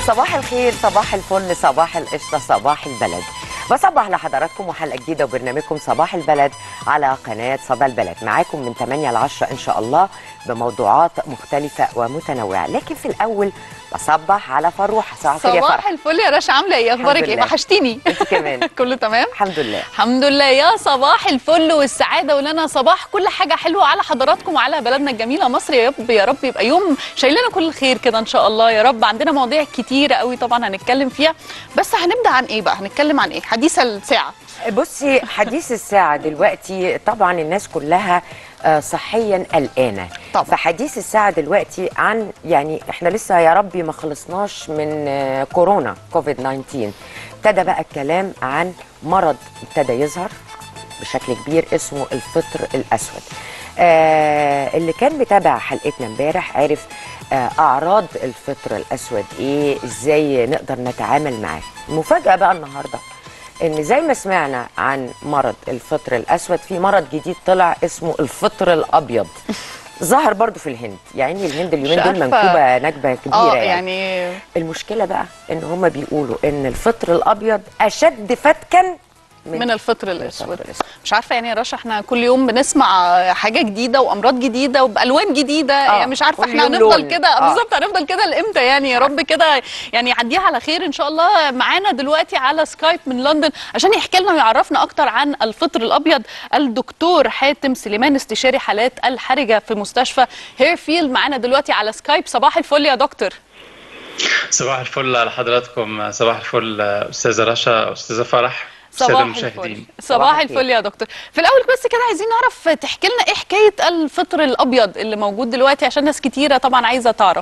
صباح الخير صباح الفل صباح القشطة صباح البلد بصبح لحضراتكم وحلقة جديدة وبرنامجكم صباح البلد على قناة صدى البلد معاكم من 8 ل 10 إن شاء الله بموضوعات مختلفة ومتنوعة لكن في الأول بصبح على فروح صباح الخير يا صباح فرح الفل يا رشا عامله ايه اخبارك ايه لله. وحشتيني أنت كمان كله تمام الحمد لله الحمد لله يا صباح الفل والسعاده ولنا صباح كل حاجه حلوه على حضراتكم وعلى بلدنا الجميله مصر يا رب يا رب يبقى يوم شايل لنا كل الخير كده ان شاء الله يا رب عندنا مواضيع كتيره قوي طبعا هنتكلم فيها بس هنبدا عن ايه بقى هنتكلم عن ايه حديث الساعه بصي حديث الساعة دلوقتي طبعا الناس كلها آه، صحيا قلقانة طبعا. فحديث الساعة دلوقتي عن يعني احنا لسه يا ربي ما خلصناش من آه، كورونا كوفيد 19 ابتدى بقى الكلام عن مرض ابتدى يظهر بشكل كبير اسمه الفطر الأسود آه اللي كان متابع حلقتنا امبارح عرف آه أعراض الفطر الأسود إيه إزاي نقدر نتعامل معاه المفاجأة بقى النهاردة ان زي ما سمعنا عن مرض الفطر الاسود في مرض جديد طلع اسمه الفطر الابيض ظهر برضو في الهند يعني الهند اليومين مش دول عارفة. منكوبه نكبه كبيره اه يعني. يعني المشكله بقى ان هم بيقولوا ان الفطر الابيض اشد فتكا من الفطر الاسود الفطر الأسود. مش عارفه يعني يا رشا احنا كل يوم بنسمع حاجه جديده وامراض جديده وبالوان جديده يعني مش عارفه كل احنا يوم هنفضل لون. كده آه. بالظبط هنفضل كده لامتى يعني يا رب كده يعني يعديها على خير ان شاء الله معانا دلوقتي على سكايب من لندن عشان يحكي لنا ويعرفنا اكتر عن الفطر الابيض الدكتور حاتم سليمان استشاري حالات الحرجه في مستشفى هيرفيلد معانا دلوقتي على سكايب صباح الفل يا دكتور صباح الفل على حضراتكم صباح الفل استاذه رشا استاذه فرح الساده صباح المشاهدين الفل صباح صباح الخير. الفل يا دكتور في الاول بس كده عايزين نعرف تحكي لنا ايه حكايه الفطر الابيض اللي موجود دلوقتي عشان ناس كتيره طبعا عايزه تعرف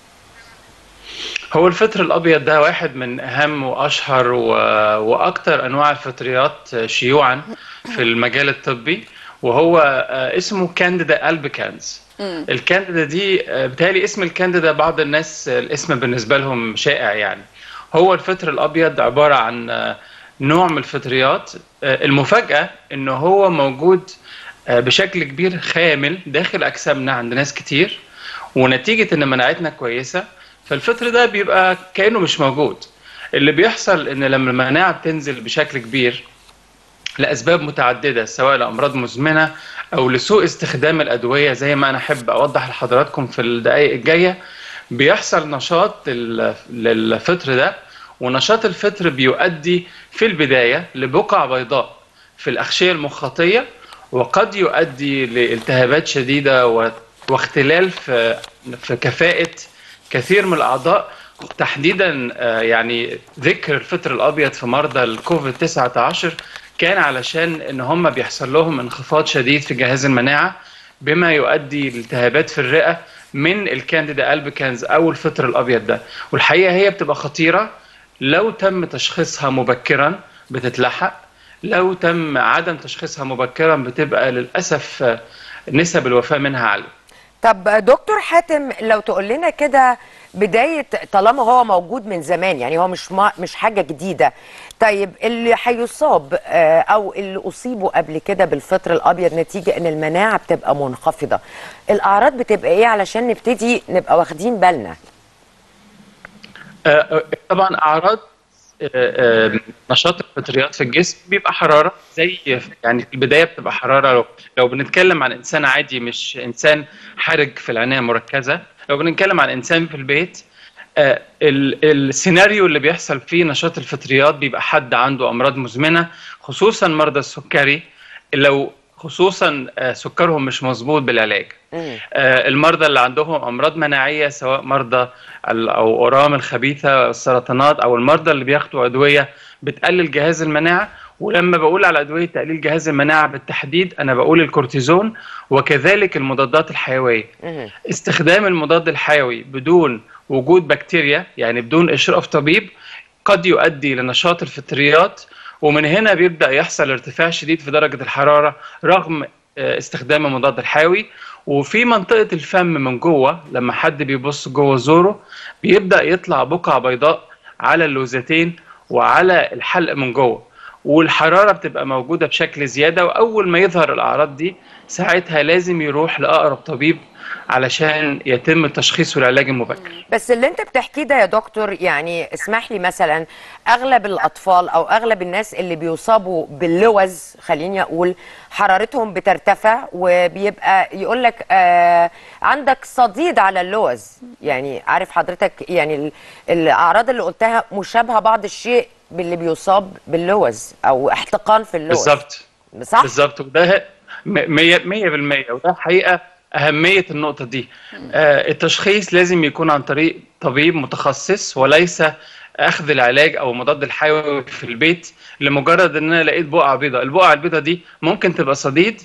هو الفطر الابيض ده واحد من اهم واشهر و... واكثر انواع الفطريات شيوعا في المجال الطبي وهو آه، اسمه كانديدا البيكانز الكانديدا دي آه، بالتالي اسم الكانديدا بعض الناس آه، الاسم بالنسبه لهم شائع يعني هو الفطر الابيض عباره عن آه، نوع من الفطريات آه، المفاجاه انه هو موجود آه، بشكل كبير خامل داخل اجسامنا عند ناس كتير ونتيجه ان مناعتنا كويسه فالفطر ده بيبقى كانه مش موجود اللي بيحصل ان لما المناعه بتنزل بشكل كبير لاسباب متعدده سواء لامراض مزمنه او لسوء استخدام الادويه زي ما انا احب اوضح لحضراتكم في الدقائق الجايه بيحصل نشاط لل- للفطر ده ونشاط الفطر بيؤدي في البدايه لبقع بيضاء في الاغشيه المخاطيه وقد يؤدي لالتهابات شديده و- واختلال في في كفاءه كثير من الاعضاء تحديدا آه، يعني ذكر الفطر الابيض في مرضى الكوفيد 19 كان علشان ان هم بيحصل لهم انخفاض شديد في جهاز المناعه بما يؤدي لالتهابات في الرئه من الكانديدا البيكانز او الفطر الابيض ده والحقيقه هي بتبقى خطيره لو تم تشخيصها مبكرا بتتلحق لو تم عدم تشخيصها مبكرا بتبقى للاسف آه، نسب الوفاه منها عاليه طب دكتور حاتم لو تقول لنا كده بداية طالما هو موجود من زمان يعني هو مش ما مش حاجة جديدة طيب اللي هيصاب آه، أو اللي أصيبوا قبل كده بالفطر الأبيض نتيجة إن المناعة بتبقى منخفضة الأعراض بتبقى إيه علشان نبتدي نبقى واخدين بالنا آه، طبعا اعراض آه، آه، نشاط الفطريات في الجسم بيبقى حراره زي يعني في البدايه بتبقى حراره لو لو بنتكلم عن انسان عادي مش انسان حرج في العنايه المركزه لو بنتكلم عن انسان في البيت آه، ال- السيناريو اللي بيحصل فيه نشاط الفطريات بيبقى حد عنده امراض مزمنه خصوصا مرضى السكري لو خصوصا آه، سكرهم مش مظبوط بالعلاج مم. آه، المرضى اللي عندهم امراض مناعيه سواء مرضى ال- او اورام الخبيثه السرطانات او المرضى اللي بياخدوا ادويه بتقلل جهاز المناعه ولما بقول على ادويه تقليل جهاز المناعه بالتحديد انا بقول الكورتيزون وكذلك المضادات الحيويه مم. استخدام المضاد الحيوي بدون وجود بكتيريا يعني بدون اشراف طبيب قد يؤدي لنشاط الفطريات ومن هنا بيبدا يحصل ارتفاع شديد في درجه الحراره رغم آه، استخدام المضاد الحيوي وفي منطقه الفم من جوه لما حد بيبص جوه زوره بيبدا يطلع بقع بيضاء على اللوزتين وعلى الحلق من جوه والحراره بتبقى موجوده بشكل زياده واول ما يظهر الاعراض دي ساعتها لازم يروح لاقرب طبيب علشان يتم التشخيص والعلاج المبكر بس اللي انت بتحكيه ده يا دكتور يعني اسمح لي مثلا اغلب الاطفال او اغلب الناس اللي بيصابوا باللوز خليني اقول حرارتهم بترتفع وبيبقى يقول لك آه عندك صديد على اللوز يعني عارف حضرتك يعني ال- الاعراض اللي قلتها مشابهه بعض الشيء باللي بيصاب باللوز او احتقان في اللوز بالظبط صح بالظبط وده م- مية مية بالمية وده حقيقة أهمية النقطة دي آه التشخيص لازم يكون عن طريق طبيب متخصص وليس أخذ العلاج أو مضاد الحيوي في البيت لمجرد إن أنا لقيت بقعة بيضاء البقعة البيضاء دي ممكن تبقى صديد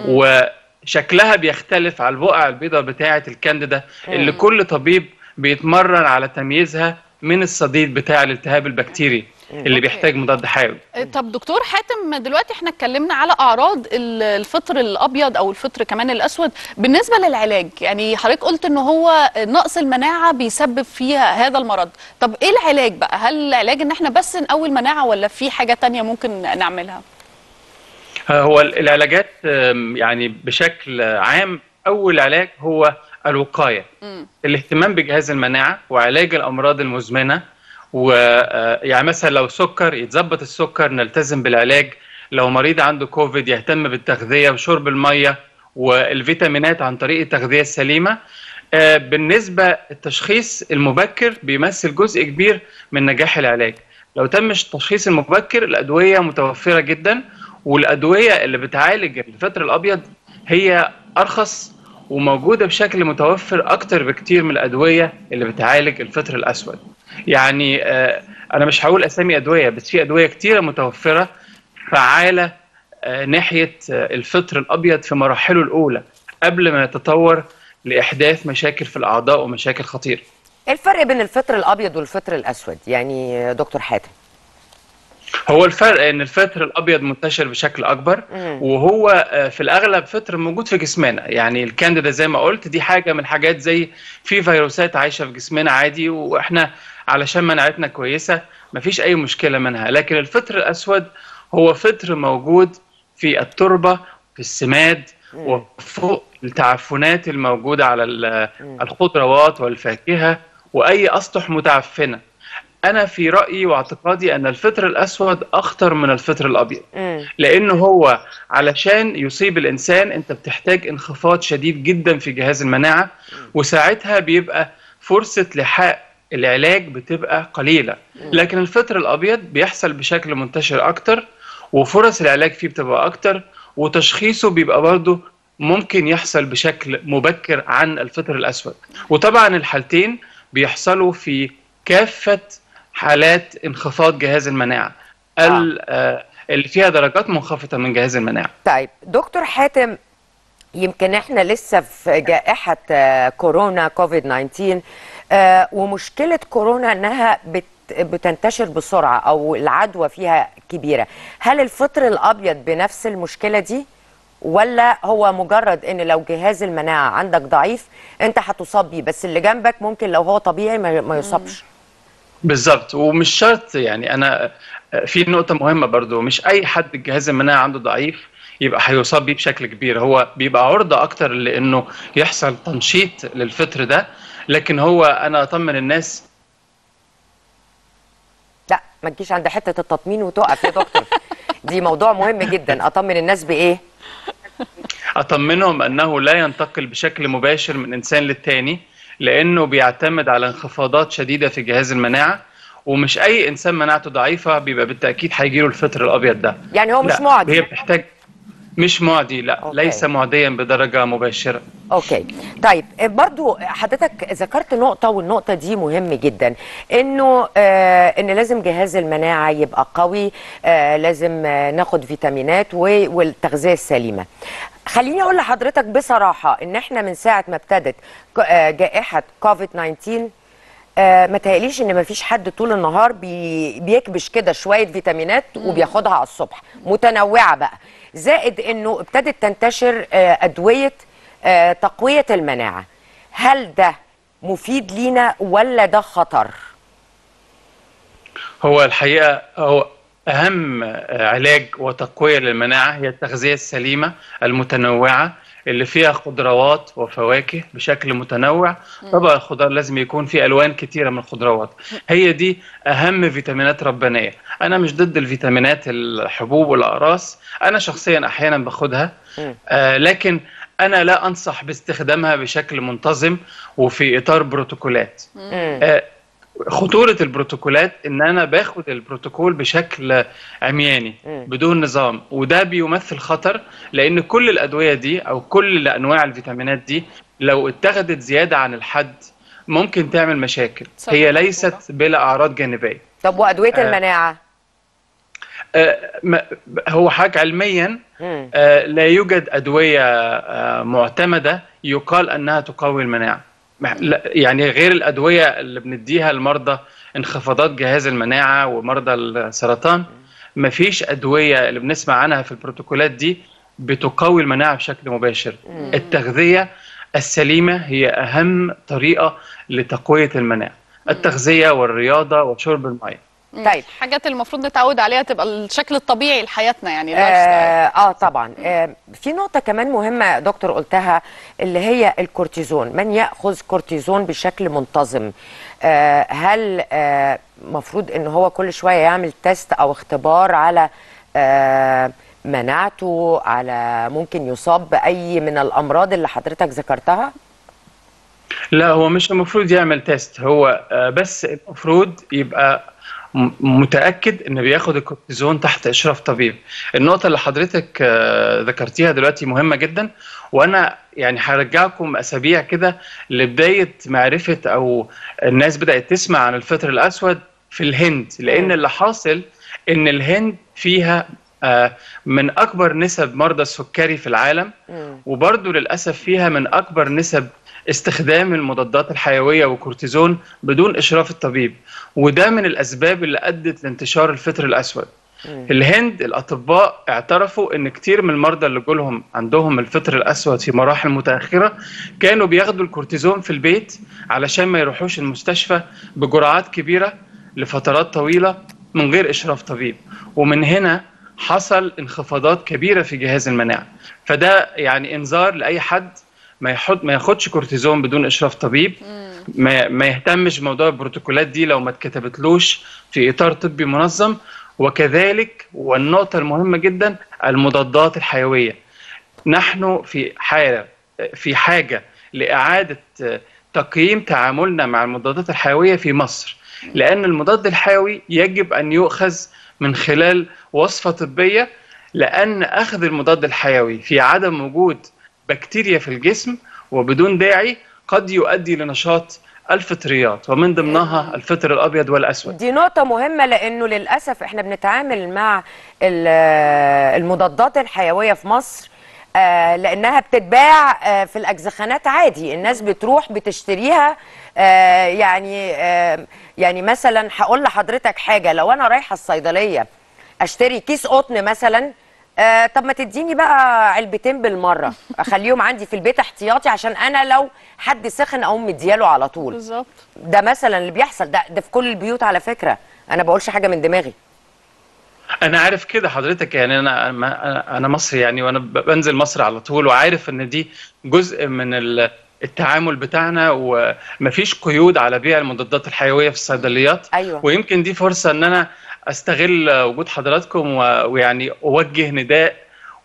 وشكلها بيختلف على البقعة البيضاء بتاعة الكانديدا اللي كل طبيب بيتمرن على تمييزها من الصديد بتاع الالتهاب البكتيري اللي أوكي. بيحتاج مضاد حيوي طب دكتور حاتم دلوقتي احنا اتكلمنا على اعراض ال- الفطر الابيض او الفطر كمان الاسود بالنسبه للعلاج يعني حضرتك قلت ان هو نقص المناعه بيسبب فيها هذا المرض طب ايه العلاج بقى هل العلاج ان احنا بس نقوي المناعه ولا في حاجه تانية ممكن نعملها هو العلاجات آم، يعني بشكل عام اول علاج هو الوقايه مم. الاهتمام بجهاز المناعه وعلاج الامراض المزمنه ويعني مثلا لو سكر يتظبط السكر نلتزم بالعلاج لو مريض عنده كوفيد يهتم بالتغذيه وشرب الميه والفيتامينات عن طريق التغذيه السليمه آه، بالنسبه التشخيص المبكر بيمثل جزء كبير من نجاح العلاج لو تم التشخيص المبكر الادويه متوفره جدا والادويه اللي بتعالج الفطر الابيض هي ارخص وموجوده بشكل متوفر اكتر بكتير من الادويه اللي بتعالج الفطر الاسود يعني آه، انا مش هقول اسامي ادويه بس في ادويه كتيره متوفره فعاله آه، ناحيه آه، الفطر الابيض في مراحله الاولى قبل ما يتطور لاحداث مشاكل في الاعضاء ومشاكل خطيره ايه الفرق بين الفطر الابيض والفطر الاسود يعني دكتور حاتم هو الفرق ان الفطر الابيض منتشر بشكل اكبر مم. وهو آه، في الاغلب فطر موجود في جسمنا يعني الكانديدا زي ما قلت دي حاجه من الحاجات زي في فيروسات عايشه في جسمنا عادي واحنا علشان مناعتنا كويسه مفيش اي مشكله منها لكن الفطر الاسود هو فطر موجود في التربه في السماد وفوق التعفنات الموجوده على ال- الخضروات والفاكهه واي اسطح متعفنه انا في رايي واعتقادي ان الفطر الاسود اخطر من الفطر الابيض مم. لانه هو علشان يصيب الانسان انت بتحتاج انخفاض شديد جدا في جهاز المناعه وساعتها بيبقى فرصه لحاق العلاج بتبقى قليله لكن الفطر الابيض بيحصل بشكل منتشر اكتر وفرص العلاج فيه بتبقى اكتر وتشخيصه بيبقى برضه ممكن يحصل بشكل مبكر عن الفطر الاسود وطبعا الحالتين بيحصلوا في كافه حالات انخفاض جهاز المناعه ال- آه، اللي فيها درجات منخفضه من جهاز المناعه طيب دكتور حاتم يمكن احنا لسه في جائحة آه، كورونا كوفيد 19 آه، ومشكلة كورونا انها بت بتنتشر بسرعة او العدوى فيها كبيرة هل الفطر الابيض بنفس المشكلة دي ولا هو مجرد ان لو جهاز المناعة عندك ضعيف انت هتصاب بيه بس اللي جنبك ممكن لو هو طبيعي ما ما يصابش بالظبط ومش شرط يعني انا في نقطة مهمة برضو مش أي حد الجهاز المناعي عنده ضعيف يبقى هيصاب بيه بشكل كبير هو بيبقى عرضة أكتر لأنه يحصل تنشيط للفطر ده لكن هو أنا أطمن الناس لا ما تجيش عند حتة التطمين وتقف يا دكتور دي موضوع مهم جدا اطمن الناس بايه أطمنهم أنه لا ينتقل بشكل مباشر من إنسان للتاني لأنه بيعتمد على انخفاضات شديدة في جهاز المناعة ومش أي إنسان مناعته ضعيفة بيبقى بالتأكيد هيجيله الفطر الأبيض ده يعني هو مش لا، معدي هي بتحتاج مش معدي لا أوكي. ليس معديا بدرجة مباشرة اوكي طيب برضو حضرتك ذكرت نقطة والنقطة دي مهم جدا انه آه ان لازم جهاز المناعة يبقى قوي آه لازم آه ناخد فيتامينات و- والتغذية السليمة خليني اقول لحضرتك بصراحة ان احنا من ساعة ما ابتدت ك- آه جائحة كوفيد 19 آه ما تهيأليش ان مفيش حد طول النهار بي بيكبش كده شويه فيتامينات وبياخدها على الصبح متنوعه بقى زائد انه ابتدت تنتشر آه ادويه آه تقويه المناعه هل ده مفيد لينا ولا ده خطر هو الحقيقة هو أهم علاج وتقوية للمناعة هي التغذية السليمة المتنوعة اللي فيها خضروات وفواكه بشكل متنوع طبق الخضار لازم يكون فيه الوان كتيره من الخضروات هي دي اهم فيتامينات ربانيه انا مش ضد الفيتامينات الحبوب والاقراص انا شخصيا احيانا باخدها مم. آه لكن انا لا انصح باستخدامها بشكل منتظم وفي اطار بروتوكولات مم. آه، خطورة البروتوكولات ان انا باخد البروتوكول بشكل عمياني مم. بدون نظام وده بيمثل خطر لان كل الادوية دي او كل انواع الفيتامينات دي لو اتخذت زيادة عن الحد ممكن تعمل مشاكل سبب هي خطورة. ليست بلا اعراض جانبية طب وادويه آه. المناعه آه، ما- هو حاجة علميا مم. آه، لا يوجد أدوية آه، معتمدة يقال أنها تقوي المناعة مح- لا- يعني غير الأدوية اللي بنديها لمرضى انخفاضات جهاز المناعة ومرضى السرطان مفيش أدوية اللي بنسمع عنها في البروتوكولات دي بتقوي المناعة بشكل مباشر التغذية السليمة هي أهم طريقة لتقوية المناعة التغذية والرياضة وشرب الماء طيب. حاجات المفروض نتعود عليها تبقى الشكل الطبيعي لحياتنا يعني اللايف ستايل. آه, اه طبعا آه في نقطة كمان مهمة يا دكتور قلتها اللي هي الكورتيزون من يأخذ كورتيزون بشكل منتظم آه هل آه مفروض ان هو كل شوية يعمل تيست او اختبار على آه مناعته على ممكن يصاب بأي من الأمراض اللي حضرتك ذكرتها لا هو مش المفروض يعمل تيست هو آه، بس المفروض يبقى م- متأكد انه بياخد الكورتيزون تحت اشراف طبيب النقطة اللي حضرتك آه، ذكرتيها دلوقتي مهمة جدا وانا يعني هرجعكم اسابيع كده لبداية معرفة او الناس بدأت تسمع عن الفطر الاسود في الهند لان مم. اللي حاصل ان الهند فيها آه، من اكبر نسب مرضى السكري في العالم مم. وبرضه للأسف فيها من أكبر نسب استخدام المضادات الحيوية والكورتيزون بدون إشراف الطبيب وده من الأسباب اللي أدت لانتشار الفطر الأسود مم. في الهند الأطباء اعترفوا إن كتير من المرضى اللي جولهم عندهم الفطر الأسود في مراحل متأخرة كانوا بياخدوا الكورتيزون في البيت علشان ما يروحوش المستشفى بجرعات كبيرة لفترات طويلة من غير إشراف طبيب ومن هنا حصل انخفاضات كبيرة في جهاز المناعة فده يعني انذار لأي حد ما يحط ما ياخدش كورتيزون بدون إشراف طبيب ما, ما يهتمش بموضوع البروتوكولات دي لو ما اتكتبتلوش في إطار طبي منظم وكذلك والنقطة المهمة جدا المضادات الحيوية نحن في حالة في حاجة لإعادة تقييم تعاملنا مع المضادات الحيوية في مصر لأن المضاد الحيوي يجب أن يؤخذ من خلال وصفة طبية لأن أخذ المضاد الحيوي في عدم وجود بكتيريا في الجسم وبدون داعي قد يؤدي لنشاط الفطريات ومن ضمنها الفطر الأبيض والأسود دي نقطة مهمة لأنه للأسف إحنا بنتعامل مع ال- المضادات الحيوية في مصر آه، لأنها بتتباع آه، في الأجزخانات عادي الناس بتروح بتشتريها آه، يعني آه، يعني مثلا هقول لحضرتك حاجة لو أنا رايحة الصيدلية أشتري كيس قطن مثلا آه طب ما تديني بقى علبتين بالمرة أخليهم عندي في البيت احتياطي عشان أنا لو حد سخن أقوم مدياله على طول بالظبط ده مثلا اللي بيحصل ده ده في كل البيوت على فكره انا بقولش حاجه من دماغي انا عارف كده حضرتك يعني انا أنا- انا مصري يعني وانا ب- بنزل مصر على طول وعارف ان دي جزء من ال- التعامل بتاعنا ومفيش قيود على بيع المضادات الحيويه في الصيدليات ايوه ويمكن دي فرصه ان انا استغل وجود حضراتكم و- ويعني اوجه نداء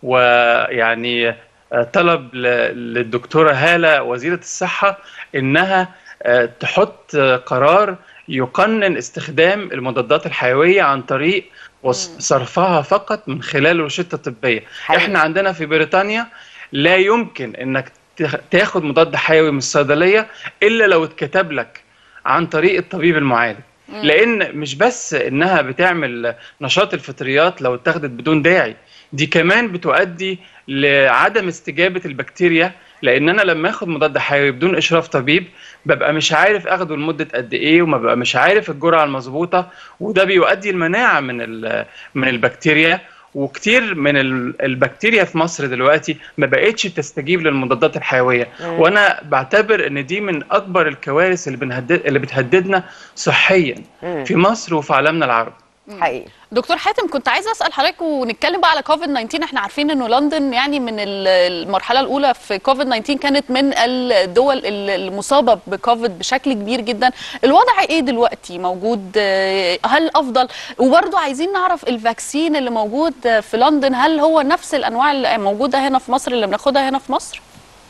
ويعني طلب ل- للدكتوره هاله وزيره الصحه انها آه، تحط قرار يقنن استخدام المضادات الحيويه عن طريق وص- صرفها فقط من خلال روشته طبيه حقيقي. احنا عندنا في بريطانيا لا يمكن انك تاخ- تاخد مضاد حيوي من الصيدليه الا لو اتكتب لك عن طريق الطبيب المعالج لان مش بس انها بتعمل نشاط الفطريات لو اتخذت بدون داعي دي كمان بتؤدي لعدم استجابه البكتيريا لان انا لما اخد مضاد حيوي بدون اشراف طبيب ببقى مش عارف اخده لمده قد ايه وما ببقى مش عارف الجرعه المظبوطه وده بيؤدي المناعه من ال- من البكتيريا وكتير من ال- البكتيريا في مصر دلوقتي ما بقتش تستجيب للمضادات الحيويه مم. وانا بعتبر ان دي من اكبر الكوارث اللي بنهدد اللي بتهددنا صحيا مم. في مصر وفي عالمنا العربي حقيقي دكتور حاتم كنت عايزه اسال حضرتك ونتكلم بقى على كوفيد 19 احنا عارفين انه لندن يعني من ال- المرحله الاولى في كوفيد 19 كانت من الدول ال- المصابه بكوفيد بشكل كبير جدا الوضع ايه دلوقتي موجود آه، هل افضل وبرضه عايزين نعرف الفاكسين اللي موجود آه، في لندن هل هو نفس الانواع اللي موجوده هنا في مصر اللي بناخدها هنا في مصر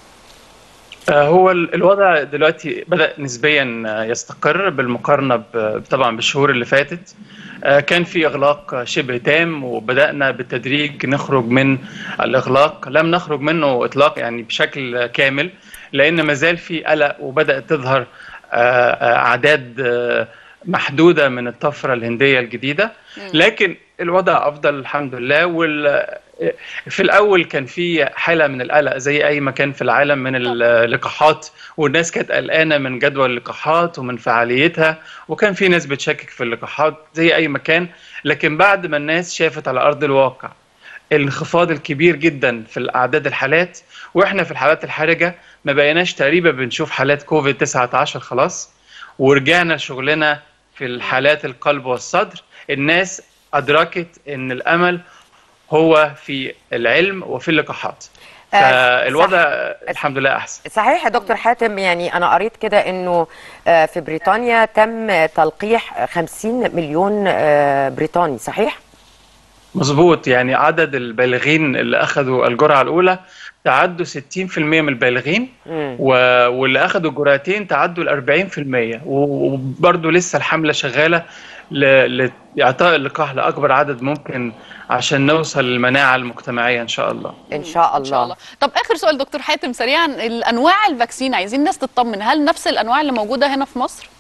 آه، هو ال- الوضع دلوقتي بدأ نسبيا آه، يستقر بالمقارنة ب- طبعا بالشهور اللي فاتت آه، كان في إغلاق شبه تام وبدأنا بالتدريج نخرج من الإغلاق لم نخرج منه إطلاق يعني بشكل كامل لأن ما زال في قلق وبدأت تظهر آه، آه، أعداد آه، محدودة من الطفرة الهندية الجديدة لكن الوضع أفضل الحمد لله وال في الاول كان في حاله من القلق زي اي مكان في العالم من اللقاحات والناس كانت قلقانه من جدول اللقاحات ومن فعاليتها وكان في ناس بتشكك في اللقاحات زي اي مكان لكن بعد ما الناس شافت على ارض الواقع الانخفاض الكبير جدا في اعداد الحالات واحنا في الحالات الحرجه ما بقيناش تقريبا بنشوف حالات كوفيد 19 خلاص ورجعنا شغلنا في الحالات القلب والصدر الناس ادركت ان الامل هو في العلم وفي اللقاحات آه، فالوضع صح. الحمد لله احسن صحيح يا دكتور حاتم يعني انا قريت كده انه آه، في بريطانيا تم تلقيح 50 مليون آه، بريطاني صحيح مظبوط يعني عدد البالغين اللي اخذوا الجرعه الاولى تعدوا 60% من البالغين مم. و... واللي اخذوا الجرعتين تعدوا ال 40% و- وبرضه لسه الحمله شغاله ل... لاعطاء اللقاح لاكبر عدد ممكن عشان نوصل للمناعه المجتمعيه ان شاء الله ان شاء ان شاء الله الله طب اخر سؤال دكتور حاتم سريعا الانواع الفاكسين عايزين الناس تطمن هل نفس الانواع اللي موجوده هنا في مصر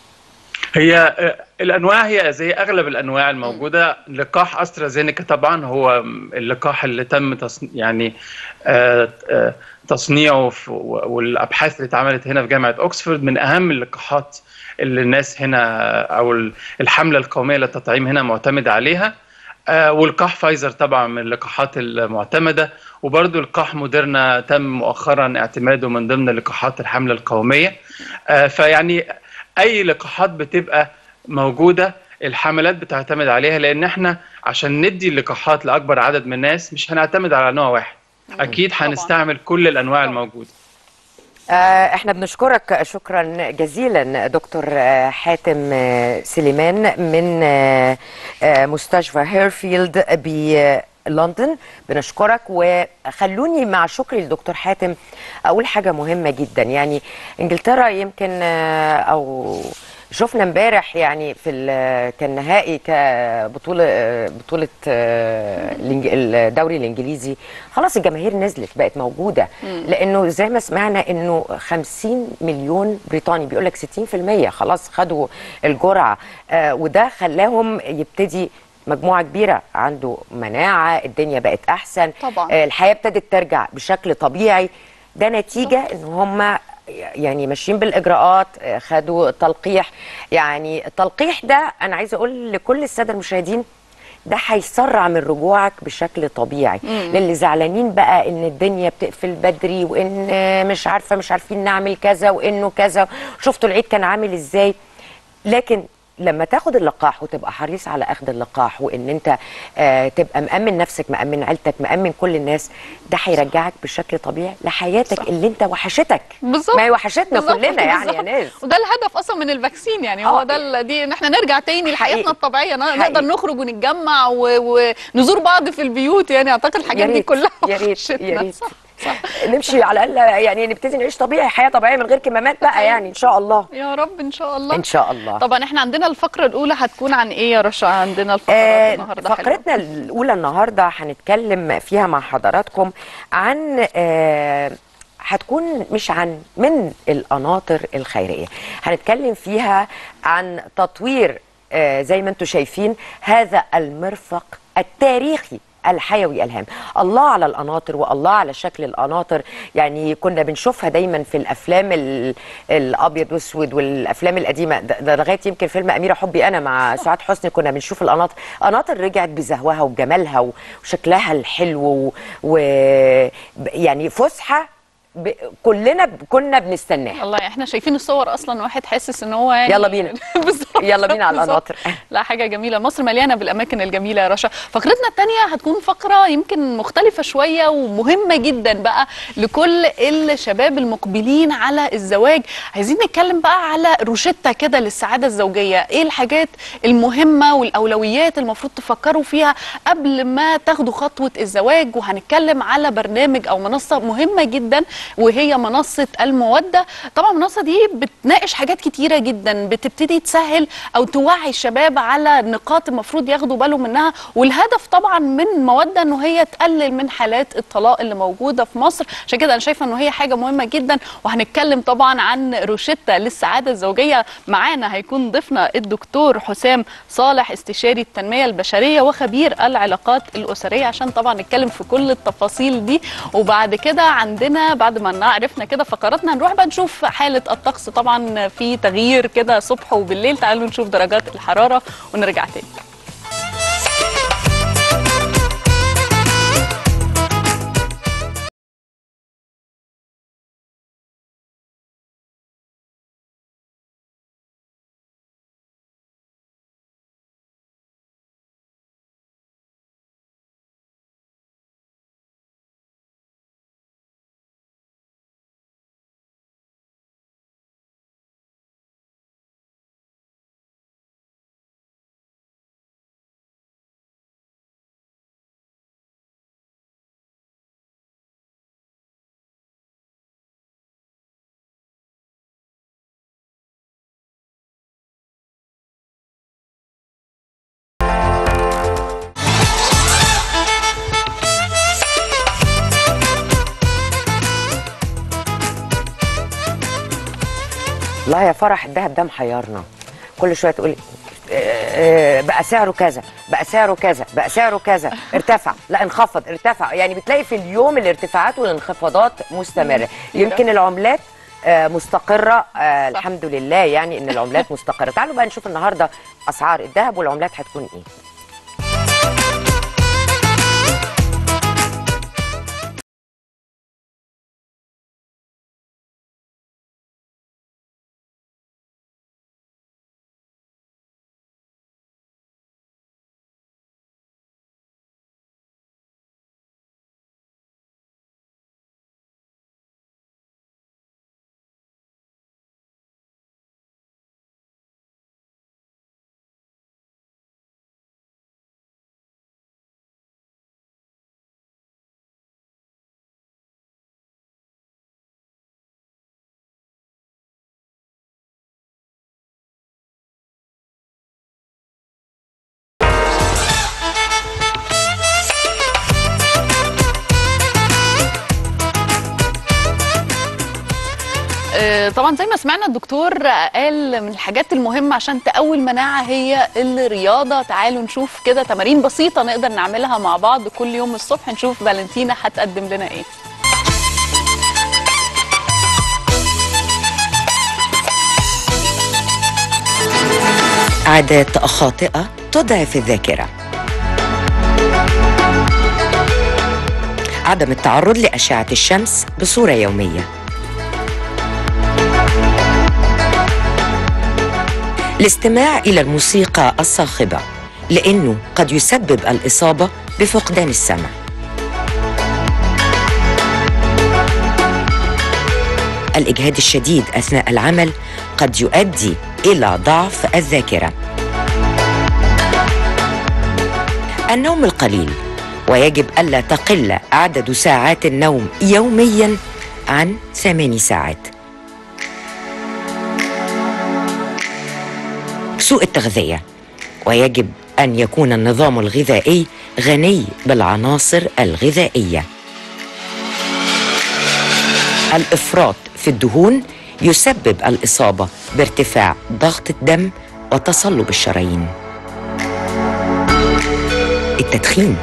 هي آه، الانواع هي زي اغلب الانواع الموجوده لقاح استرازينيكا طبعا هو اللقاح اللي تم تصنيع يعني آه، آه، تصنيعه في- والابحاث اللي اتعملت هنا في جامعه اوكسفورد من اهم اللقاحات اللي الناس هنا او الحمله القوميه للتطعيم هنا معتمده عليها آه، واللقاح فايزر طبعا من اللقاحات المعتمده وبرضه لقاح موديرنا تم مؤخرا اعتماده من ضمن لقاحات الحمله القوميه آه، فيعني اي لقاحات بتبقى موجوده الحملات بتعتمد عليها لان احنا عشان ندي اللقاحات لاكبر عدد من الناس مش هنعتمد على نوع واحد اكيد طبعاً. هنستعمل كل الانواع طبعاً. الموجوده آه، احنا بنشكرك شكرا جزيلا دكتور آه، حاتم آه، سليمان من آه، آه، مستشفى هيرفيلد بلندن بنشكرك وخلوني مع شكري لدكتور حاتم اقول حاجه مهمه جدا يعني انجلترا يمكن آه، او شفنا امبارح يعني في ال- كان نهائي كبطوله آه، بطوله آه، الإنج- الدوري الانجليزي خلاص الجماهير نزلت بقت موجوده لانه زي ما سمعنا انه 50 مليون بريطاني بيقول لك 60% خلاص خدوا الجرعه آه، وده خلاهم يبتدي مجموعه كبيره عنده مناعه الدنيا بقت احسن طبعاً. آه، الحياه ابتدت ترجع بشكل طبيعي ده نتيجه ان هم يعني ماشيين بالاجراءات آه، خدوا تلقيح يعني التلقيح ده انا عايزه اقول لكل الساده المشاهدين ده هيسرع من رجوعك بشكل طبيعي للي زعلانين بقى ان الدنيا بتقفل بدري وان آه، مش عارفه مش عارفين نعمل كذا وانه كذا شفتوا العيد كان عامل ازاي لكن لما تاخد اللقاح وتبقى حريص على اخذ اللقاح وان انت آه تبقى مأمن نفسك مأمن عيلتك مأمن كل الناس ده هيرجعك بشكل طبيعي لحياتك صح. اللي انت وحشتك بالظبط ما هي وحشتنا بالظبط، كلنا يعني يا بالظبط. ناس وده الهدف اصلا من الفاكسين يعني هو آه. ده ال- دي ان احنا نرجع تاني لحياتنا حقيقي. الطبيعيه ن- حقيقي. نقدر نخرج ونتجمع و- ونزور بعض في البيوت يعني اعتقد الحاجات يا دي ريت، كلها يا ريت وحشتنا. يا ريت صح صح نمشي على الاقل يعني نبتدي نعيش طبيعي حياه طبيعيه من غير كمامات بقى يعني ان شاء الله يا رب ان شاء الله ان شاء الله طبعا احنا عندنا الفقره الاولى هتكون عن ايه يا رشا عندنا الفقره آه، النهارده حلوة. فقرتنا الأولى النهاردة هنتكلم فيها مع حضراتكم عن آه، هتكون مش عن من القناطر الخيرية هنتكلم فيها عن تطوير آه، زي ما انتم شايفين هذا المرفق التاريخي الحيوي الهام الله على القناطر والله على شكل القناطر يعني كنا بنشوفها دايما في الافلام ال- الابيض والاسود والافلام القديمه ده ده لغايه يمكن فيلم اميره حبي انا مع سعاد حسني كنا بنشوف القناطر قناطر رجعت بزهوها وجمالها وشكلها الحلو و, و يعني فسحه ب... كلنا ب... كنا بنستناها والله احنا شايفين الصور اصلا واحد حاسس ان هو يعني يلا بينا. بالظبط يلا بينا على بالظبط. القناطر لا حاجة جميلة مصر مليانة بالأماكن الجميلة يا رشا فقرتنا التانية هتكون فقرة يمكن مختلفة شوية ومهمة جدا بقى لكل الشباب المقبلين على الزواج عايزين نتكلم بقى على روشتة كده للسعادة الزوجية ايه الحاجات المهمة والأولويات المفروض تفكروا فيها قبل ما تاخدوا خطوة الزواج وهنتكلم على برنامج أو منصة مهمة جدا وهي منصة المودة طبعا المنصة دي بتناقش حاجات كتيرة جدا بتبتدي تسهل أو توعي الشباب على نقاط المفروض ياخدوا بالهم منها والهدف طبعا من مودة أنه هي تقلل من حالات الطلاق اللي موجودة في مصر عشان كده أنا شايفة أنه هي حاجة مهمة جدا وهنتكلم طبعا عن روشتة للسعادة الزوجية معانا هيكون ضيفنا الدكتور حسام صالح استشاري التنمية البشرية وخبير العلاقات الأسرية عشان طبعا نتكلم في كل التفاصيل دي وبعد كده عندنا بعد ما عرفنا كده فقراتنا هنروح بقى نشوف حالة الطقس طبعا في تغيير كده صبح وبالليل تعالوا نشوف درجات الحرارة ونرجع تاني لا يا فرح الذهب ده محيرنا كل شويه تقولي آه، آه، بقى سعره كذا بقى سعره كذا بقى سعره كذا ارتفع لا انخفض ارتفع يعني بتلاقي في اليوم الارتفاعات والانخفاضات مستمره يمكن العملات آه، مستقرة آه الحمد لله يعني ان العملات مستقرة تعالوا بقى نشوف النهاردة اسعار الذهب والعملات هتكون ايه آه، طبعا زي ما سمعنا الدكتور قال من الحاجات المهمة عشان تقوي المناعة هي الرياضة تعالوا نشوف كده تمارين بسيطة نقدر نعملها مع بعض كل يوم الصبح نشوف فالنتينا هتقدم لنا ايه عادات خاطئة تضعف الذاكرة عدم التعرض لأشعة الشمس بصورة يومية الاستماع إلى الموسيقى الصاخبة لأنه قد يسبب الإصابة بفقدان السمع الإجهاد الشديد أثناء العمل قد يؤدي إلى ضعف الذاكرة النوم القليل ويجب ألا تقل عدد ساعات النوم يوميا عن ثماني ساعات سوء التغذية ويجب أن يكون النظام الغذائي غني بالعناصر الغذائية الإفراط في الدهون يسبب الإصابة بارتفاع ضغط الدم وتصلب الشرايين التدخين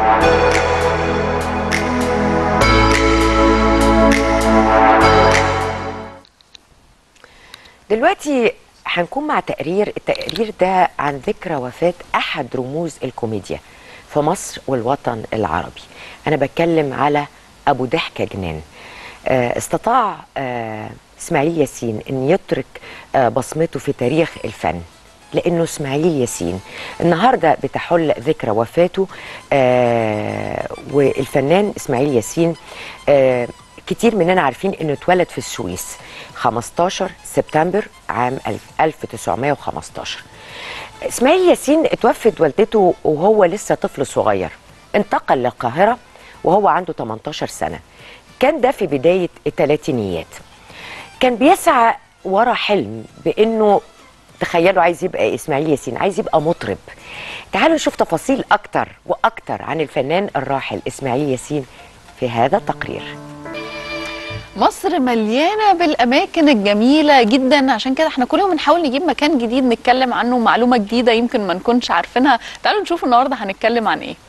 دلوقتي هنكون مع تقرير التقرير ده عن ذكرى وفاة أحد رموز الكوميديا في مصر والوطن العربي أنا بتكلم على أبو ضحكة جنان آه، استطاع آه، إسماعيل ياسين أن يترك آه، بصمته في تاريخ الفن لانه اسماعيل ياسين النهارده بتحل ذكرى وفاته آه والفنان اسماعيل ياسين آه كتير مننا عارفين انه اتولد في السويس 15 سبتمبر عام 1915 اسماعيل ياسين اتوفت والدته وهو لسه طفل صغير انتقل للقاهره وهو عنده 18 سنه كان ده في بدايه الثلاثينيات كان بيسعى ورا حلم بانه تخيلوا عايز يبقى اسماعيل ياسين عايز يبقى مطرب تعالوا نشوف تفاصيل اكتر واكتر عن الفنان الراحل اسماعيل ياسين في هذا التقرير مصر مليانه بالاماكن الجميله جدا عشان كده احنا كل يوم بنحاول نجيب مكان جديد نتكلم عنه معلومه جديده يمكن ما نكونش عارفينها تعالوا نشوف النهارده هنتكلم عن ايه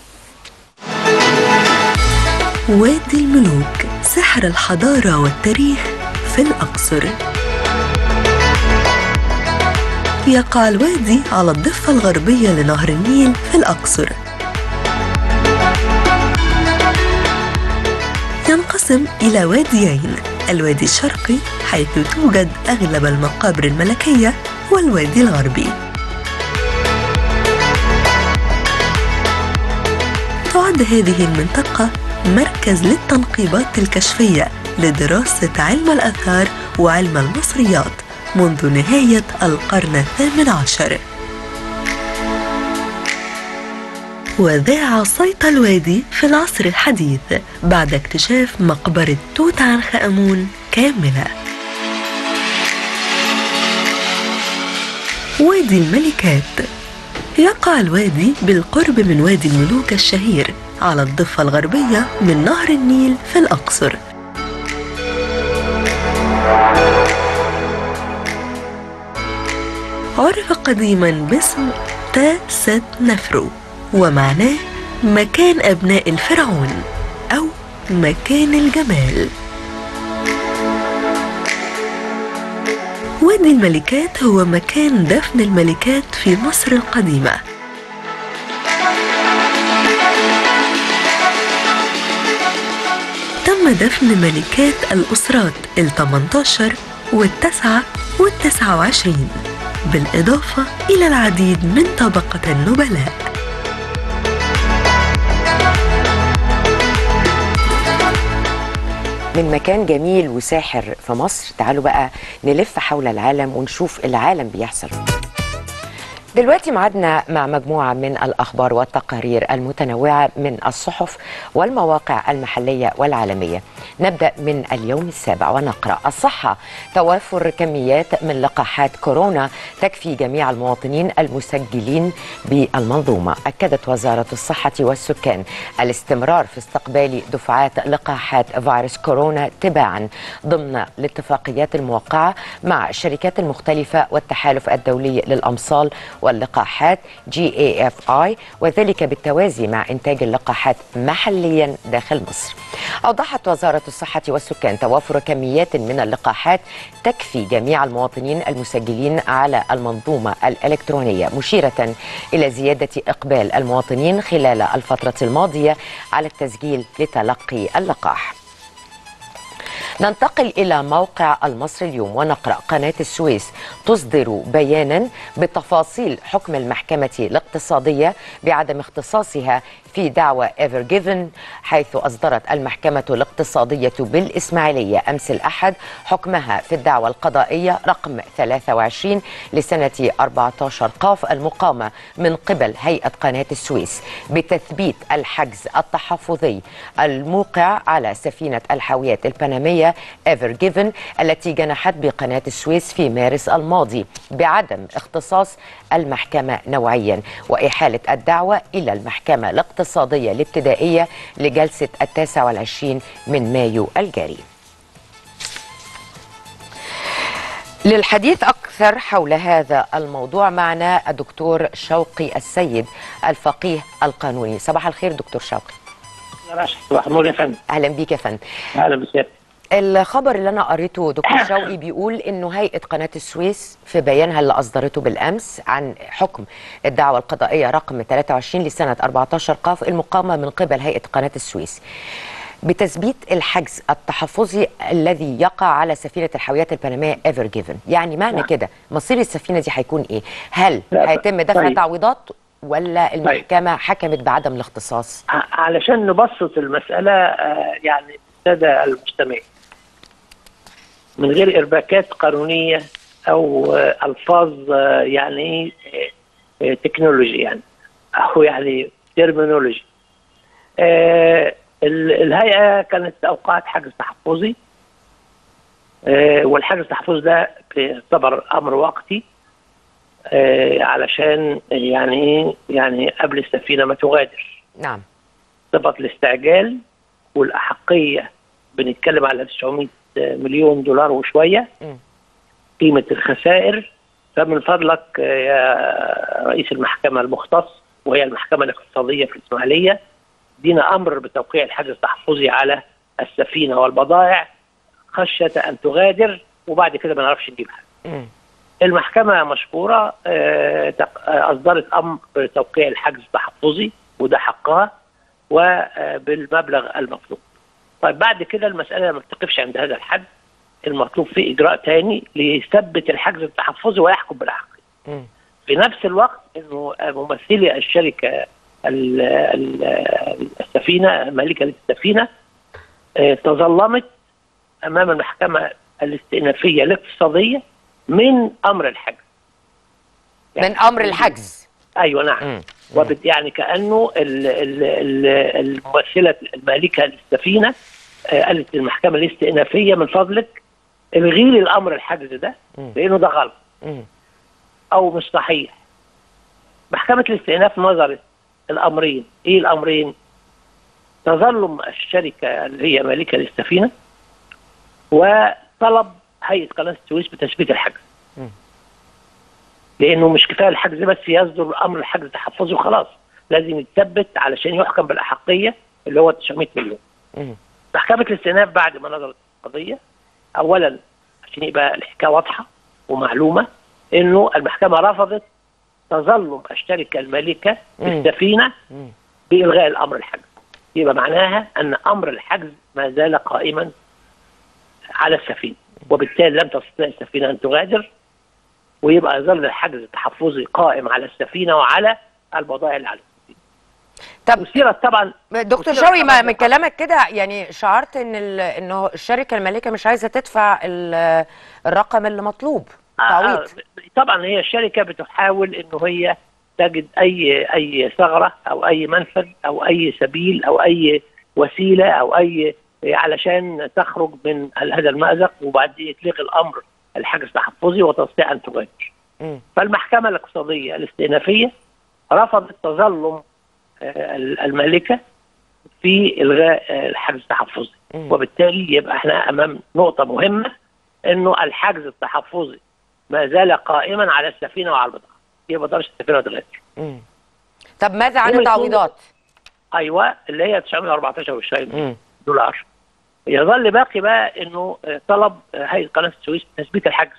وادي الملوك سحر الحضارة والتاريخ في الأقصر يقع الوادي على الضفة الغربية لنهر النيل في الأقصر ينقسم إلى واديين الوادي الشرقي حيث توجد أغلب المقابر الملكية والوادي الغربي تعد هذه المنطقة مركز للتنقيبات الكشفية لدراسة علم الآثار وعلم المصريات منذ نهاية القرن الثامن عشر وذاع صيت الوادي في العصر الحديث بعد اكتشاف مقبرة توت عنخ آمون كاملة وادي الملكات يقع الوادي بالقرب من وادي الملوك الشهير على الضفة الغربية من نهر النيل في الأقصر عرف قديما باسم تا ست نفرو ومعناه مكان أبناء الفرعون أو مكان الجمال وادي الملكات هو مكان دفن الملكات في مصر القديمة تم دفن ملكات الأسرات ال18 والتسعة والتسعة وعشرين بالإضافة إلى العديد من طبقة النبلاء من مكان جميل وساحر في مصر تعالوا بقى نلف حول العالم ونشوف العالم بيحصل دلوقتي معدنا مع مجموعة من الأخبار والتقارير المتنوعة من الصحف والمواقع المحلية والعالمية نبدأ من اليوم السابع ونقرأ الصحة توافر كميات من لقاحات كورونا تكفي جميع المواطنين المسجلين بالمنظومة أكدت وزارة الصحة والسكان الاستمرار في استقبال دفعات لقاحات فيروس كورونا تباعا ضمن الاتفاقيات الموقعة مع الشركات المختلفة والتحالف الدولي للأمصال واللقاحات جي اي اف اي وذلك بالتوازي مع انتاج اللقاحات محليا داخل مصر. اوضحت وزاره الصحه والسكان توافر كميات من اللقاحات تكفي جميع المواطنين المسجلين على المنظومه الالكترونيه مشيره الى زياده اقبال المواطنين خلال الفتره الماضيه على التسجيل لتلقي اللقاح. ننتقل إلى موقع المصري اليوم ونقرأ قناة السويس تصدر بيانا بتفاصيل حكم المحكمة الاقتصادية بعدم اختصاصها في دعوى ايفر جيفن حيث أصدرت المحكمة الاقتصادية بالإسماعيلية أمس الأحد حكمها في الدعوى القضائية رقم 23 لسنة 14 قاف المقامة من قبل هيئة قناة السويس بتثبيت الحجز التحفظي الموقع على سفينة الحاويات البنمية ايفر جيفن التي جنحت بقناة السويس في مارس الماضي بعدم اختصاص المحكمة نوعيا وإحالة الدعوة إلى المحكمة الاقتصادية الابتدائية لجلسة التاسع والعشرين من مايو الجاري للحديث أكثر حول هذا الموضوع معنا الدكتور شوقي السيد الفقيه القانوني صباح الخير دكتور شوقي صباح النور يا فندم أهلا بيك يا فندم اهلا بسيادتك الخبر اللي انا قريته دكتور شوقي بيقول انه هيئه قناه السويس في بيانها اللي اصدرته بالامس عن حكم الدعوه القضائيه رقم 23 لسنه 14 قاف المقامه من قبل هيئه قناه السويس بتثبيت الحجز التحفظي الذي يقع على سفينه الحاويات البنميه ايفر جيفن يعني معنى نعم. كده مصير السفينه دي هيكون ايه هل لا، هيتم دفع طيب. تعويضات ولا المحكمه حكمت بعدم الاختصاص ع- علشان نبسط المسألة آه، يعني السادة المستمعين من غير إرباكات قانونية أو آه، ألفاظ آه، يعني آه، آه، تكنولوجي يعني أو يعني ترمينولوجي آه، ال- الهيئة كانت أوقعت حجز تحفظي آه، والحجز التحفظي ده يعتبر أمر وقتي آه، علشان يعني إيه؟ يعني قبل السفينة ما تغادر نعم صفة الاستعجال والأحقية بنتكلم على 900 مليون دولار وشوية مم. قيمة الخسائر فمن فضلك آه، يا رئيس المحكمة المختص وهي المحكمة الاقتصادية في الإسماعيلية دينا أمر بتوقيع الحجز التحفظي على السفينة والبضائع خشية أن تغادر وبعد كده ما نعرفش نجيبها مم. المحكمة مشكورة آه، تق- آه، أصدرت أمر بتوقيع الحجز التحفظي وده حقها وبالمبلغ المطلوب. طيب بعد كده المسألة ما بتقفش عند هذا الحد المطلوب فيه إجراء تاني ليثبت الحجز التحفظي ويحكم بالحق. مم. في نفس الوقت انه ممثلي الشركه ال- ال- السفينه مالكه السفينه آه، تظلمت امام المحكمه الاستئنافيه الاقتصاديه من امر الحجز. من امر الحجز ايوه نعم مم. وبت يعني كانه ال- ال- ال- الممثله المالكه للسفينه آه، قالت للمحكمه الاستئنافيه من فضلك الغي لي الامر الحجز ده مم. لانه ده غلط. مم. او مش صحيح محكمة الاستئناف نظرت الامرين ايه الامرين تظلم الشركة اللي هي مالكة للسفينة وطلب هيئة قناة السويس بتثبيت الحجز مم. لانه مش كفايه الحجز بس يصدر امر الحجز تحفظي وخلاص لازم يتثبت علشان يحكم بالاحقيه اللي هو 900 مليون مم. محكمة الاستئناف بعد ما نظرت القضية أولا عشان يبقى الحكاية واضحة ومعلومة إنه المحكمة رفضت تظلم الشركة المالكة مم. للسفينة مم. بإلغاء الأمر الحجز يبقى معناها أن أمر الحجز ما زال قائما على السفينة وبالتالي لم تستطيع السفينة أن تغادر ويبقى يظل الحجز التحفظي قائم على السفينة وعلى البضائع اللي على السفينة طب وسيرت طبعا دكتور وسيرة شوقي ما طبعاً من كلامك كده يعني شعرت ان ال- انه الشركه المالكه مش عايزه تدفع ال- الرقم اللي مطلوب تعويض آه، طبعا هي الشركه بتحاول انه هي تجد اي اي ثغره او اي منفذ او اي سبيل او اي وسيله او اي علشان تخرج من هذا المازق وبعدين تلغي الامر الحجز التحفظي وتستطيع ان تغادر. مم. فالمحكمه الاقتصاديه الاستئنافيه رفضت تظلم آه، المالكه في الغاء آه، الحجز التحفظي مم. وبالتالي يبقى احنا امام نقطه مهمه انه الحجز التحفظي ما زال قائما على السفينه وعلى البضاعه يبقى ما تقدرش السفينه تغادر مم. طب ماذا عن هم يكونوا- التعويضات؟ ايوه اللي هي 914 وشويه مم. دولار يظل باقي بقى انه آه، طلب آه، هيئه قناه السويس تثبيت الحجز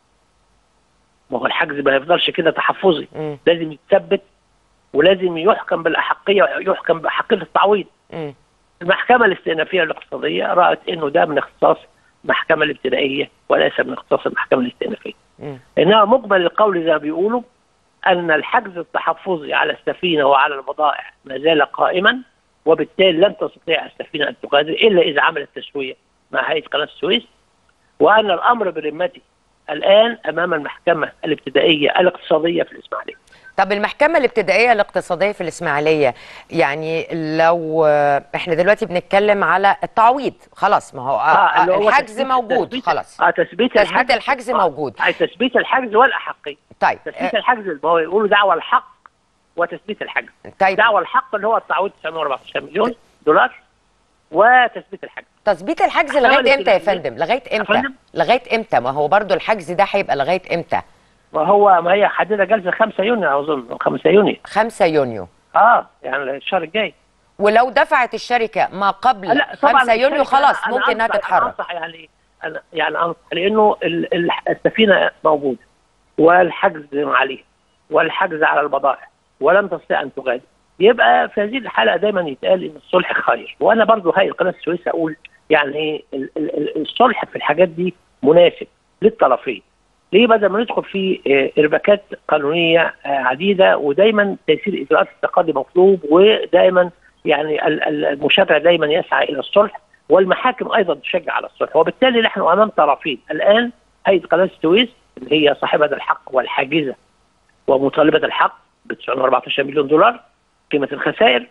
ما هو الحجز ما يفضلش كده تحفظي مم. لازم يتثبت ولازم يحكم بالاحقيه ويحكم باحقيه التعويض مم. المحكمة الاستئنافية الاقتصادية رأت انه ده من اختصاص المحكمة الابتدائية وليس من اختصاص المحكمة الاستئنافية. مم. انما مجمل القول زي ما بيقولوا ان الحجز التحفظي على السفينة وعلى البضائع ما زال قائما وبالتالي لن تستطيع السفينة ان تغادر الا اذا عملت تسوية مع هيئة قناة السويس وان الامر برمته الان امام المحكمة الابتدائية الاقتصادية في الاسماعيلية. طب المحكمة الابتدائية الاقتصادية في الإسماعيلية يعني لو آه، احنا دلوقتي بنتكلم على التعويض خلاص ما هو آه اللي هو الحجز تثبيت- موجود تثبيت- خلاص اه تثبيت تثبيت الحجز موجود آه، تثبيت الحجز والاحقية. طيب تثبيت آه، الحجز ما هو يقولوا دعوى الحق وتثبيت الحجز طيب دعوى الحق اللي هو التعويض 914 مليون دولار وتثبيت الحجز تثبيت الحجز محكمة لغاية امتى يا الابتدائية. فندم لغاية امتى فندم؟ لغاية امتى ما هو برضو الحجز ده هيبقى لغاية امتى ما هو ما هي حددها جلسه 5 يونيو اظن 5 يونيو 5 يونيو اه يعني الشهر الجاي ولو دفعت الشركة ما قبل لا طبعا 5 يونيو الشركة خلاص أنا ممكن انها أنصح- أنا تتحرك انصح يعني أنا يعني انصح لانه ال- ال- السفينه موجوده والحجز عليها والحجز على البضائع ولم تستطيع ان تغادر يبقى في هذه الحاله دايما يتقال ان الصلح خير وانا برضو هاي قناه السويس اقول يعني ال- ال- ال- الصلح في الحاجات دي مناسب للطرفين ليه بدل ما ندخل في آه، ارباكات قانونيه آه، عديده ودايما تيسير اجراءات التقاضي مطلوب ودايما يعني ال- ال- المشرع دايما يسعى الى الصلح والمحاكم ايضا تشجع على الصلح وبالتالي نحن امام طرفين الان هيئه قناه السويس اللي هي صاحبه الحق والحاجزه ومطالبه الحق ب 914 مليون دولار قيمه الخسائر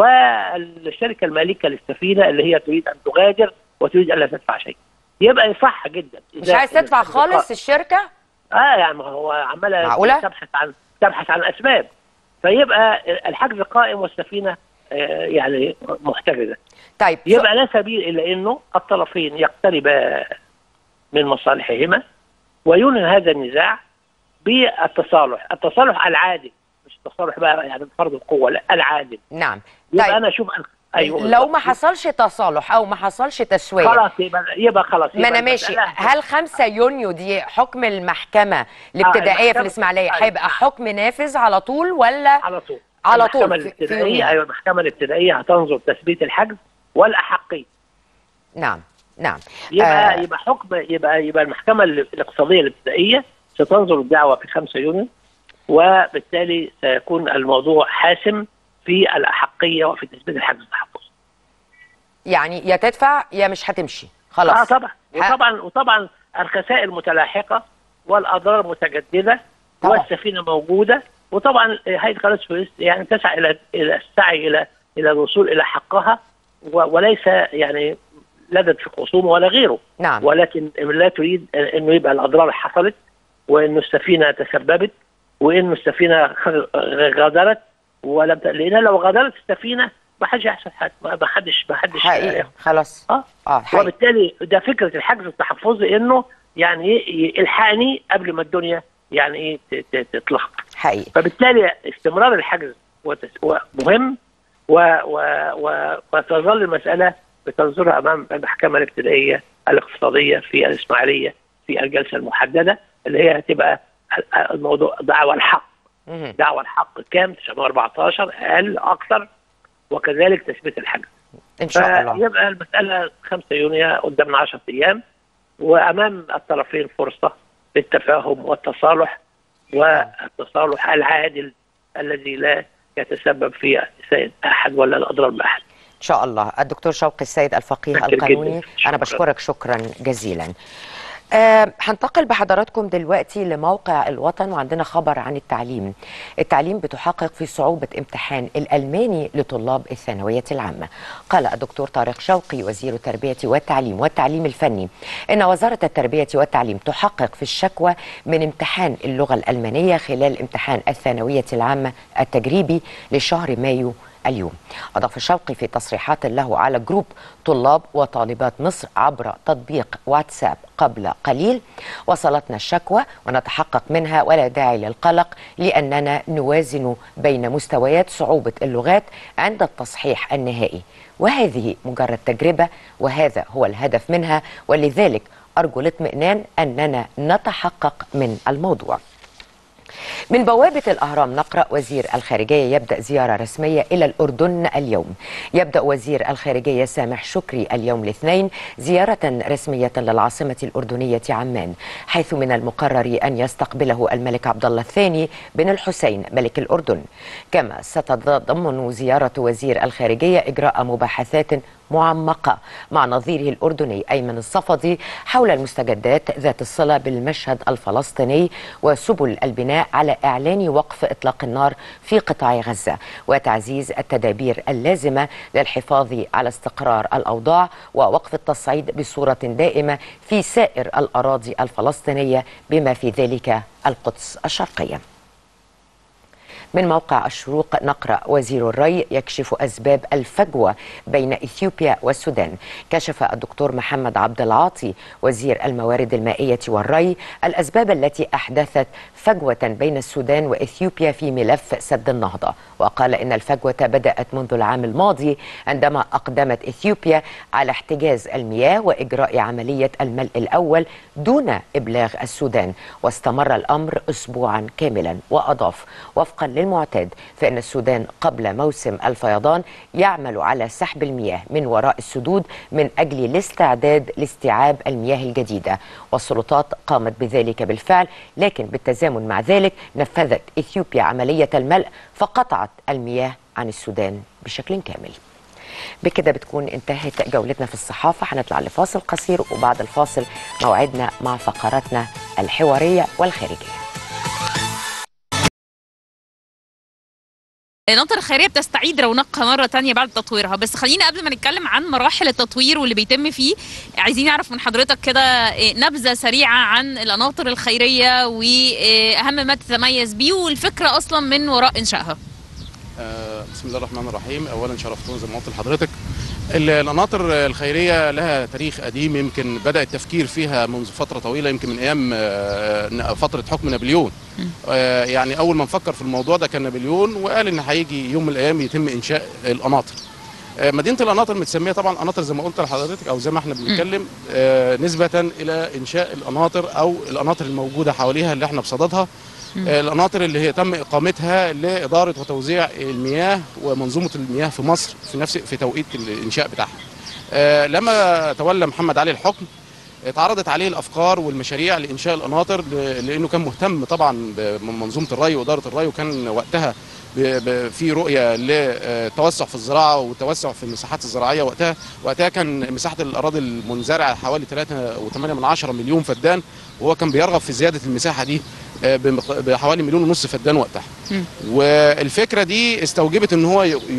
والشركه المالكه للسفينه اللي هي تريد ان تغادر وتريد الا تدفع شيء يبقى صح جدا مش عايز تدفع خالص الشركه اه يعني ما هو عماله معقولة؟ تبحث عن تبحث عن اسباب فيبقى الحجز قائم والسفينه آه يعني محتجزه طيب يبقى لا سبيل الا انه الطرفين يقتربا من مصالحهما وينهي هذا النزاع بالتصالح، التصالح العادل مش التصالح بقى يعني بفرض القوه لا العادل نعم يبقى طيب انا اشوف أنا ايوه لو ما حصلش تصالح او ما حصلش تسويه خلاص يبقى يبقى خلاص ما يبقى انا ماشي المسألة- هل 5 يونيو دي حكم المحكمه الابتدائيه في المحكمة- الاسماعيليه أيوة. هيبقى حكم نافذ على طول ولا على طول على طول المحكمه في- في الابتدائيه يومين. ايوه المحكمه الابتدائيه هتنظر تثبيت الحجز والاحقيه نعم نعم يبقى آه. يبقى حكم يبقى يبقى المحكمه الاقتصاديه الابتدائيه ستنظر الدعوه في 5 يونيو وبالتالي سيكون الموضوع حاسم في الاحقيه وفي تثبيت الحجز التحفظ. يعني يا تدفع يا مش هتمشي اه خلاص طبعا وطبعا وطبعا الخسائر متلاحقه والاضرار متجدده طبعا. والسفينه موجوده وطبعا هيئه قناه السويس يعني تسعى الى الى السعي الى الى الوصول الى حقها و- وليس يعني لدد في خصومه ولا غيره نعم ولكن لا تريد انه يبقى الاضرار حصلت وانه السفينه تسببت وانه السفينه خ- غادرت ولم ت... لان لو غادرت السفينه ما حدش هيحصل حاجه ما حدش ما حدش حقيقي خلاص اه اه حقيقي وبالتالي ده فكره الحجز التحفظي انه يعني ي- الحقني قبل ما الدنيا يعني ايه ت- ت- تتلخبط حقيقي فبالتالي استمرار الحجز وتس- و- مهم و و و وتظل المساله بتنظرها امام المحكمه الابتدائيه الاقتصاديه في الاسماعيليه في الجلسه المحدده اللي هي هتبقى ال- الموضوع دعوى الحق مهم. دعوى الحق كام 914 اقل اكثر وكذلك تثبيت الحجز ان شاء الله فيبقى المسألة 5 يونيو قدامنا 10 أيام وأمام الطرفين فرصة للتفاهم والتصالح والتصالح العادل الذي لا يتسبب في إساءة أحد ولا الأضرار بأحد ان شاء الله الدكتور شوقي السيد الفقيه شكرا القانوني جداً. انا شكراً. بشكرك شكرا جزيلا أه هنتقل بحضراتكم دلوقتي لموقع الوطن وعندنا خبر عن التعليم التعليم بتحقق في صعوبة امتحان الألماني لطلاب الثانوية العامة قال الدكتور طارق شوقي وزير التربية والتعليم والتعليم الفني إن وزارة التربية والتعليم تحقق في الشكوى من امتحان اللغة الألمانية خلال امتحان الثانوية العامة التجريبي لشهر مايو اليوم أضاف شوقي في تصريحات له على جروب طلاب وطالبات مصر عبر تطبيق واتساب قبل قليل وصلتنا الشكوى ونتحقق منها ولا داعي للقلق لأننا نوازن بين مستويات صعوبة اللغات عند التصحيح النهائي وهذه مجرد تجربة وهذا هو الهدف منها ولذلك أرجو الاطمئنان أننا نتحقق من الموضوع من بوابة الأهرام نقرأ وزير الخارجية يبدأ زيارة رسمية إلى الأردن اليوم يبدأ وزير الخارجية سامح شكري اليوم الاثنين زيارة رسمية للعاصمة الأردنية عمان حيث من المقرر أن يستقبله الملك عبد الله الثاني بن الحسين ملك الأردن كما ستتضمن زيارة وزير الخارجية إجراء مباحثات معمقة مع نظيره الأردني أيمن الصفدي حول المستجدات ذات الصلة بالمشهد الفلسطيني وسبل البناء على إعلان وقف إطلاق النار في قطاع غزة وتعزيز التدابير اللازمة للحفاظ على استقرار الأوضاع ووقف التصعيد بصورة دائمة في سائر الأراضي الفلسطينية بما في ذلك القدس الشرقية من موقع الشروق نقرا وزير الري يكشف اسباب الفجوه بين اثيوبيا والسودان كشف الدكتور محمد عبد العاطي وزير الموارد المائيه والري الاسباب التي احدثت فجوه بين السودان واثيوبيا في ملف سد النهضه وقال ان الفجوه بدات منذ العام الماضي عندما اقدمت اثيوبيا على احتجاز المياه واجراء عمليه الملء الاول دون ابلاغ السودان واستمر الامر اسبوعا كاملا واضاف وفقا للمعتاد فإن السودان قبل موسم الفيضان يعمل على سحب المياه من وراء السدود من أجل الاستعداد لاستيعاب المياه الجديدة والسلطات قامت بذلك بالفعل لكن بالتزامن مع ذلك نفذت إثيوبيا عملية الملء فقطعت المياه عن السودان بشكل كامل بكده بتكون انتهت جولتنا في الصحافة هنطلع لفاصل قصير وبعد الفاصل موعدنا مع فقراتنا الحوارية والخارجية القناطر الخيريه بتستعيد رونقها مره تانية بعد تطويرها بس خلينا قبل ما نتكلم عن مراحل التطوير واللي بيتم فيه عايزين نعرف من حضرتك كده إيه، نبذه سريعه عن القناطر الخيريه واهم ما تتميز بيه والفكره اصلا من وراء انشائها آه، بسم الله الرحمن الرحيم اولا شرفتون زي ما قلت لحضرتك ال- القناطر الخيريه لها تاريخ قديم يمكن بدا التفكير فيها منذ فتره طويله يمكن من ايام آه، ن- فتره حكم نابليون آه، يعني اول ما نفكر في الموضوع ده كان نابليون وقال ان هيجي يوم من الايام يتم انشاء القناطر آه، مدينه القناطر متسميه طبعا قناطر زي ما قلت لحضرتك او زي ما احنا بنتكلم آه، نسبه الى انشاء القناطر او القناطر الموجوده حواليها اللي احنا بصددها آه، القناطر اللي هي تم اقامتها لاداره وتوزيع المياه ومنظومه المياه في مصر في نفس في توقيت الانشاء بتاعها. آه، لما تولى محمد علي الحكم اتعرضت عليه الافكار والمشاريع لانشاء القناطر ل- لانه كان مهتم طبعا بمنظومه الري واداره الري وكان وقتها ب- ب- في رؤيه للتوسع في الزراعه والتوسع في المساحات الزراعيه وقتها وقتها كان مساحه الاراضي المنزرعه حوالي 3.8 مليون فدان وهو كان بيرغب في زياده المساحه دي آه، بمق- بحوالي مليون ونص فدان وقتها والفكره دي استوجبت ان هو ي- ي-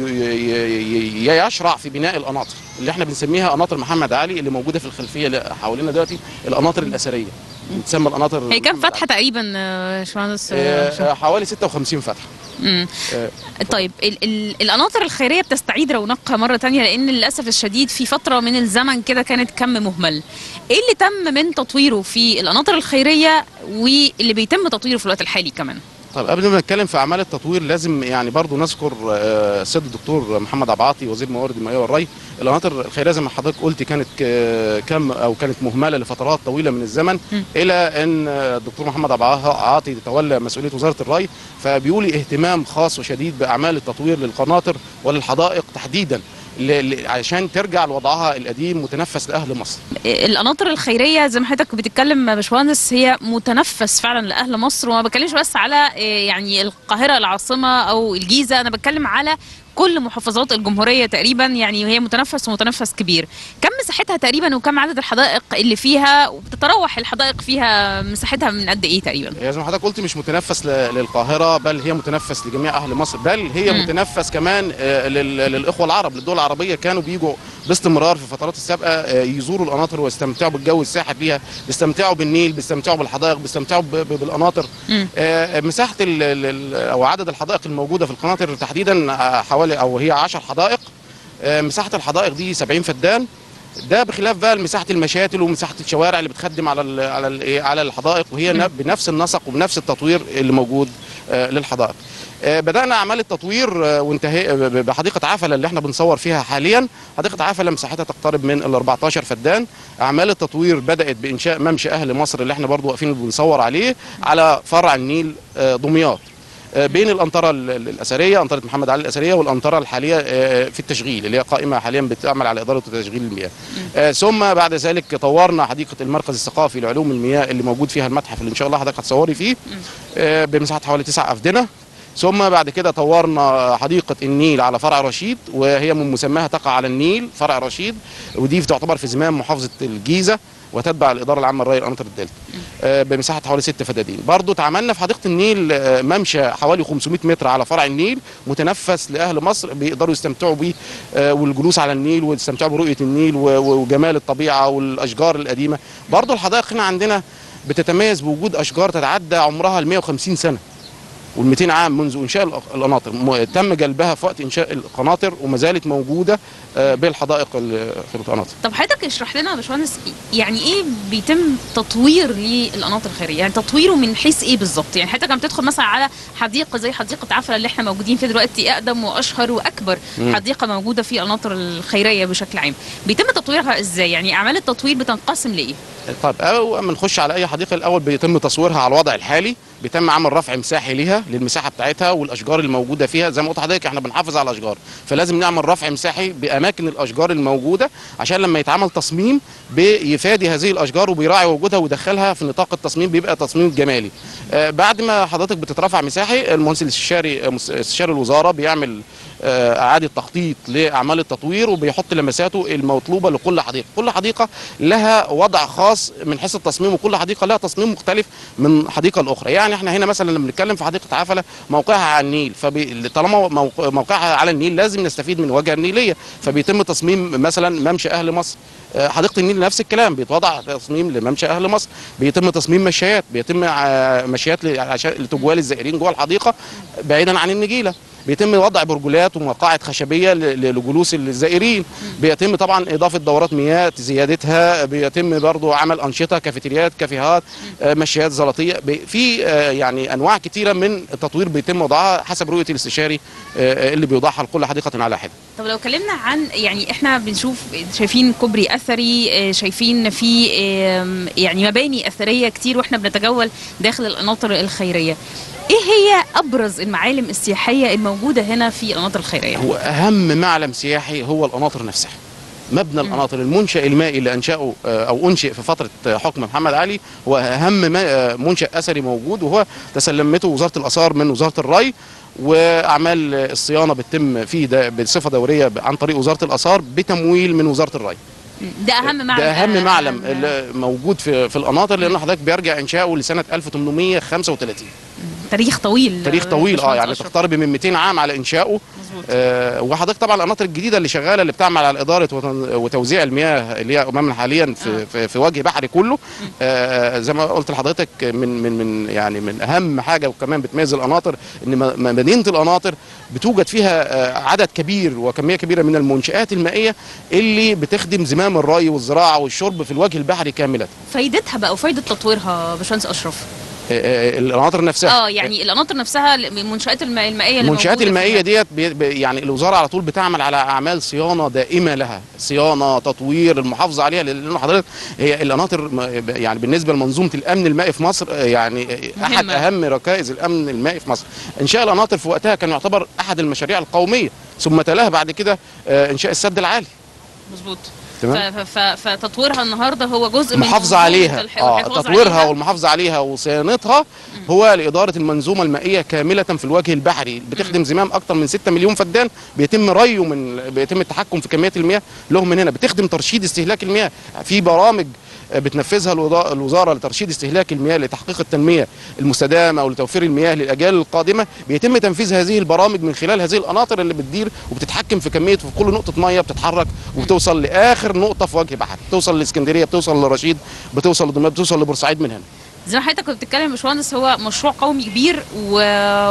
ي- ي- يشرع في بناء القناطر اللي احنا بنسميها قناطر محمد علي اللي موجوده في الخلفيه اللي حوالينا دلوقتي القناطر الاثريه بتسمى القناطر هي كام محمد فتحه تقريبا آه، باشمهندس علي. آه، آه، شرف؟ حوالي 56 فتحه مم. آه، طيب ال ال القناطر الخيريه بتستعيد رونقها مره تانية لان للاسف الشديد في فتره من الزمن كده كانت كم مهمل ايه اللي تم من تطويره في القناطر الخيريه واللي بيتم تطويره في الوقت الحالي كمان طيب قبل ما نتكلم في اعمال التطوير لازم يعني برضو نذكر آه، السيد الدكتور محمد عبعاطي وزير موارد المياه والري القناطر الخيريه زي ما حضرتك قلت كانت ك- كم او كانت مهمله لفترات طويله من الزمن م. الى ان آه، الدكتور محمد عبعاطي تولى مسؤوليه وزاره الري فبيولي اهتمام خاص وشديد باعمال التطوير للقناطر وللحدائق تحديدا ل- ل- عشان ترجع لوضعها القديم متنفس لاهل مصر القناطر الخيريه زي ما حضرتك بتتكلم يا باشمهندس هي متنفس فعلا لاهل مصر وما بتكلمش بس على إيه، يعني القاهره العاصمه او الجيزه انا بتكلم على كل محافظات الجمهوريه تقريبا يعني هي متنفس ومتنفس كبير كم مساحتها تقريبا وكم عدد الحدائق اللي فيها وبتتراوح الحدائق فيها مساحتها من قد ايه تقريبا هي زي ما حضرتك قلت مش متنفس ل- للقاهره بل هي متنفس لجميع اهل مصر بل هي مم. متنفس كمان آه، لل- للاخوه العرب للدول العربيه كانوا بيجوا باستمرار في الفترات السابقه آه، يزوروا القناطر ويستمتعوا بالجو الساحر فيها بيستمتعوا بالنيل بيستمتعوا بالحدائق بيستمتعوا ب- ب- بالقناطر مم. آه، مساحه ال- ال- ال- او عدد الحدائق الموجوده في القناطر تحديدا آه، حوالي او هي 10 حدائق آه، مساحه الحدائق دي 70 فدان ده بخلاف بقى مساحه المشاتل ومساحه الشوارع اللي بتخدم على ال على ال إيه، على الحدائق وهي ن- بنفس النسق وبنفس التطوير اللي موجود آه، للحدائق. آه، بدانا اعمال التطوير آه، وانتهى ب- ب- بحديقه عفله اللي احنا بنصور فيها حاليا حديقه عفله مساحتها تقترب من ال 14 فدان اعمال التطوير بدات بانشاء ممشى اهل مصر اللي احنا برضو واقفين بنصور عليه على فرع النيل آه، دمياط آه، بين الانطره ال- ال- الاثريه انطره محمد علي الاثريه والانطره الحاليه آه، في التشغيل اللي هي قائمه حاليا بتعمل على اداره وتشغيل المياه آه، ثم بعد ذلك طورنا حديقه المركز الثقافي لعلوم المياه اللي موجود فيها المتحف اللي ان شاء الله حضرتك هتصوري فيه آه، بمساحه حوالي تسع افدنه ثم بعد كده طورنا حديقة النيل على فرع رشيد وهي من مسماها تقع على النيل فرع رشيد ودي تعتبر في زمام محافظة الجيزة وتتبع الإدارة العامة للري القناطر الدلتا آه، بمساحة حوالي ست فدادين برضو تعاملنا في حديقة النيل آه، ممشى حوالي 500 متر على فرع النيل متنفس لأهل مصر بيقدروا يستمتعوا بيه آه، والجلوس على النيل والاستمتاع برؤية النيل و- و- وجمال الطبيعة والأشجار القديمة برضو الحدائق هنا عندنا بتتميز بوجود أشجار تتعدى عمرها ال 150 سنة وال 200 عام منذ انشاء الق- القناطر م- تم جلبها في وقت انشاء القناطر وما زالت موجوده آه، بالحدائق ال- في القناطر طب حضرتك اشرح لنا يا باشمهندس يعني ايه بيتم تطوير للقناطر الخيريه يعني تطويره من حيث ايه بالظبط يعني حضرتك لما تدخل مثلا على حديقه زي حديقه عفله اللي احنا موجودين فيها دلوقتي اقدم واشهر واكبر مم. حديقه موجوده في القناطر الخيريه بشكل عام بيتم تطويرها ازاي يعني اعمال التطوير بتنقسم لايه طيب اول ما نخش على اي حديقه الاول بيتم تصويرها على الوضع الحالي بيتم عمل رفع مساحي ليها للمساحه بتاعتها والاشجار الموجوده فيها زي ما قلت لحضرتك احنا بنحافظ على الاشجار فلازم نعمل رفع مساحي باماكن الاشجار الموجوده عشان لما يتعمل تصميم بيفادي هذه الاشجار وبيراعي وجودها ويدخلها في نطاق التصميم بيبقى تصميم جمالي آه، بعد ما حضرتك بتترفع مساحي المهندس الاستشاري آه، مس- استشاري الوزاره بيعمل آه، اعاده تخطيط لاعمال التطوير وبيحط لمساته المطلوبه لكل حديقه كل حديقه لها وضع خاص من حيث التصميم وكل حديقه لها تصميم مختلف من حديقه لاخرى يعني احنا هنا مثلا لما بنتكلم في حديقه عفله موقعها على النيل فطالما موق- موقعها على النيل لازم نستفيد من الواجهه النيليه فبيتم تصميم مثلا ممشى اهل مصر آه، حديقه النيل نفس الكلام بيتوضع تصميم لممشى اهل مصر بيتم تصميم مشايات بيتم آه، مشايات ل- عشان لتجوال الزائرين جوه الحديقه بعيدا عن النجيله بيتم وضع برجولات ومقاعد خشبيه ل- ل- لجلوس الزائرين بيتم طبعا اضافه دورات مياه زيادتها بيتم برضو عمل انشطه كافيتريات كافيهات آه، مشايات زلطيه بي- في آه، يعني انواع كتيره من التطوير بيتم وضعها حسب رؤيه الاستشاري آه، اللي بيوضعها لكل حديقه على حده طب لو اتكلمنا عن يعني احنا بنشوف شايفين كوبري اثري آه، شايفين في آم، يعني مباني اثريه كتير واحنا بنتجول داخل القناطر الخيريه ايه هي ابرز المعالم السياحيه الموجوده هنا في القناطر الخيريه هو اهم معلم سياحي هو القناطر نفسها مبنى القناطر المنشأ المائي اللي انشأه آه، او انشئ في فتره آه، حكم محمد علي هو اهم ما- آه، منشأ اثري موجود وهو تسلمته وزاره الاثار من وزاره الري واعمال آه، الصيانه بتتم فيه ده بصفه دوريه عن طريق وزاره الاثار بتمويل من وزاره الري ده اهم معلم ده اهم آه، معلم آه، اللي موجود في في القناطر لان حضرتك بيرجع انشاؤه لسنه 1835 تاريخ طويل تاريخ آه، طويل اه باشمهندس يعني أشرف. تقترب من 200 عام على انشائه مظبوط. آه وحضرتك طبعا القناطر الجديده اللي شغاله اللي بتعمل على اداره وتن- وتوزيع المياه اللي هي امامنا حاليا في, في, في وجه بحري كله آه زي ما قلت لحضرتك من من من يعني من اهم حاجه وكمان بتميز القناطر ان م- م- مدينه القناطر بتوجد فيها آه عدد كبير وكميه كبيره من المنشات المائيه اللي بتخدم زمام الري والزراعه والشرب في الوجه البحري كامله فايدتها بقى وفايده تطويرها باشمهندس اشرف آه آه القناطر نفسها اه يعني القناطر نفسها المنشات الم- المائيه اللي المنشآت موجودة المائية فيها. ديت بي بي- يعني الوزارة على طول بتعمل على أعمال صيانة دائمة لها صيانة تطوير المحافظة عليها لأن حضرتك هي القناطر م- يعني بالنسبة لمنظومة الأمن المائي في مصر آه، يعني آه، أحد مهمة. أهم ركائز الأمن المائي في مصر إنشاء القناطر في وقتها كان يعتبر أحد المشاريع القومية ثم تلاها بعد كده آه، إنشاء السد العالي مظبوط تمام. ف- ف- ف- فتطويرها النهارده هو جزء من المحافظة منظومة عليها الح- اه والحفاظ تطويرها عليها. والمحافظة عليها وصيانتها هو لإدارة المنظومة المائية كاملة في الوجه البحري بتخدم زمام أكثر من 6 مليون فدان بيتم ريه من بيتم التحكم في كميات المياه لهم من هنا بتخدم ترشيد استهلاك المياه في برامج بتنفذها الوضا- الوزاره لترشيد استهلاك المياه لتحقيق التنميه المستدامه او لتوفير المياه للاجيال القادمه بيتم تنفيذ هذه البرامج من خلال هذه القناطر اللي بتدير وبتتحكم في كميه في كل نقطه ميه بتتحرك وبتوصل لاخر نقطه في وجه بحر بتوصل لاسكندريه بتوصل لرشيد بتوصل لدمياط بتوصل لبورسعيد من هنا زي ما حضرتك كنت بتتكلم يا باشمهندس هو مشروع قومي كبير و...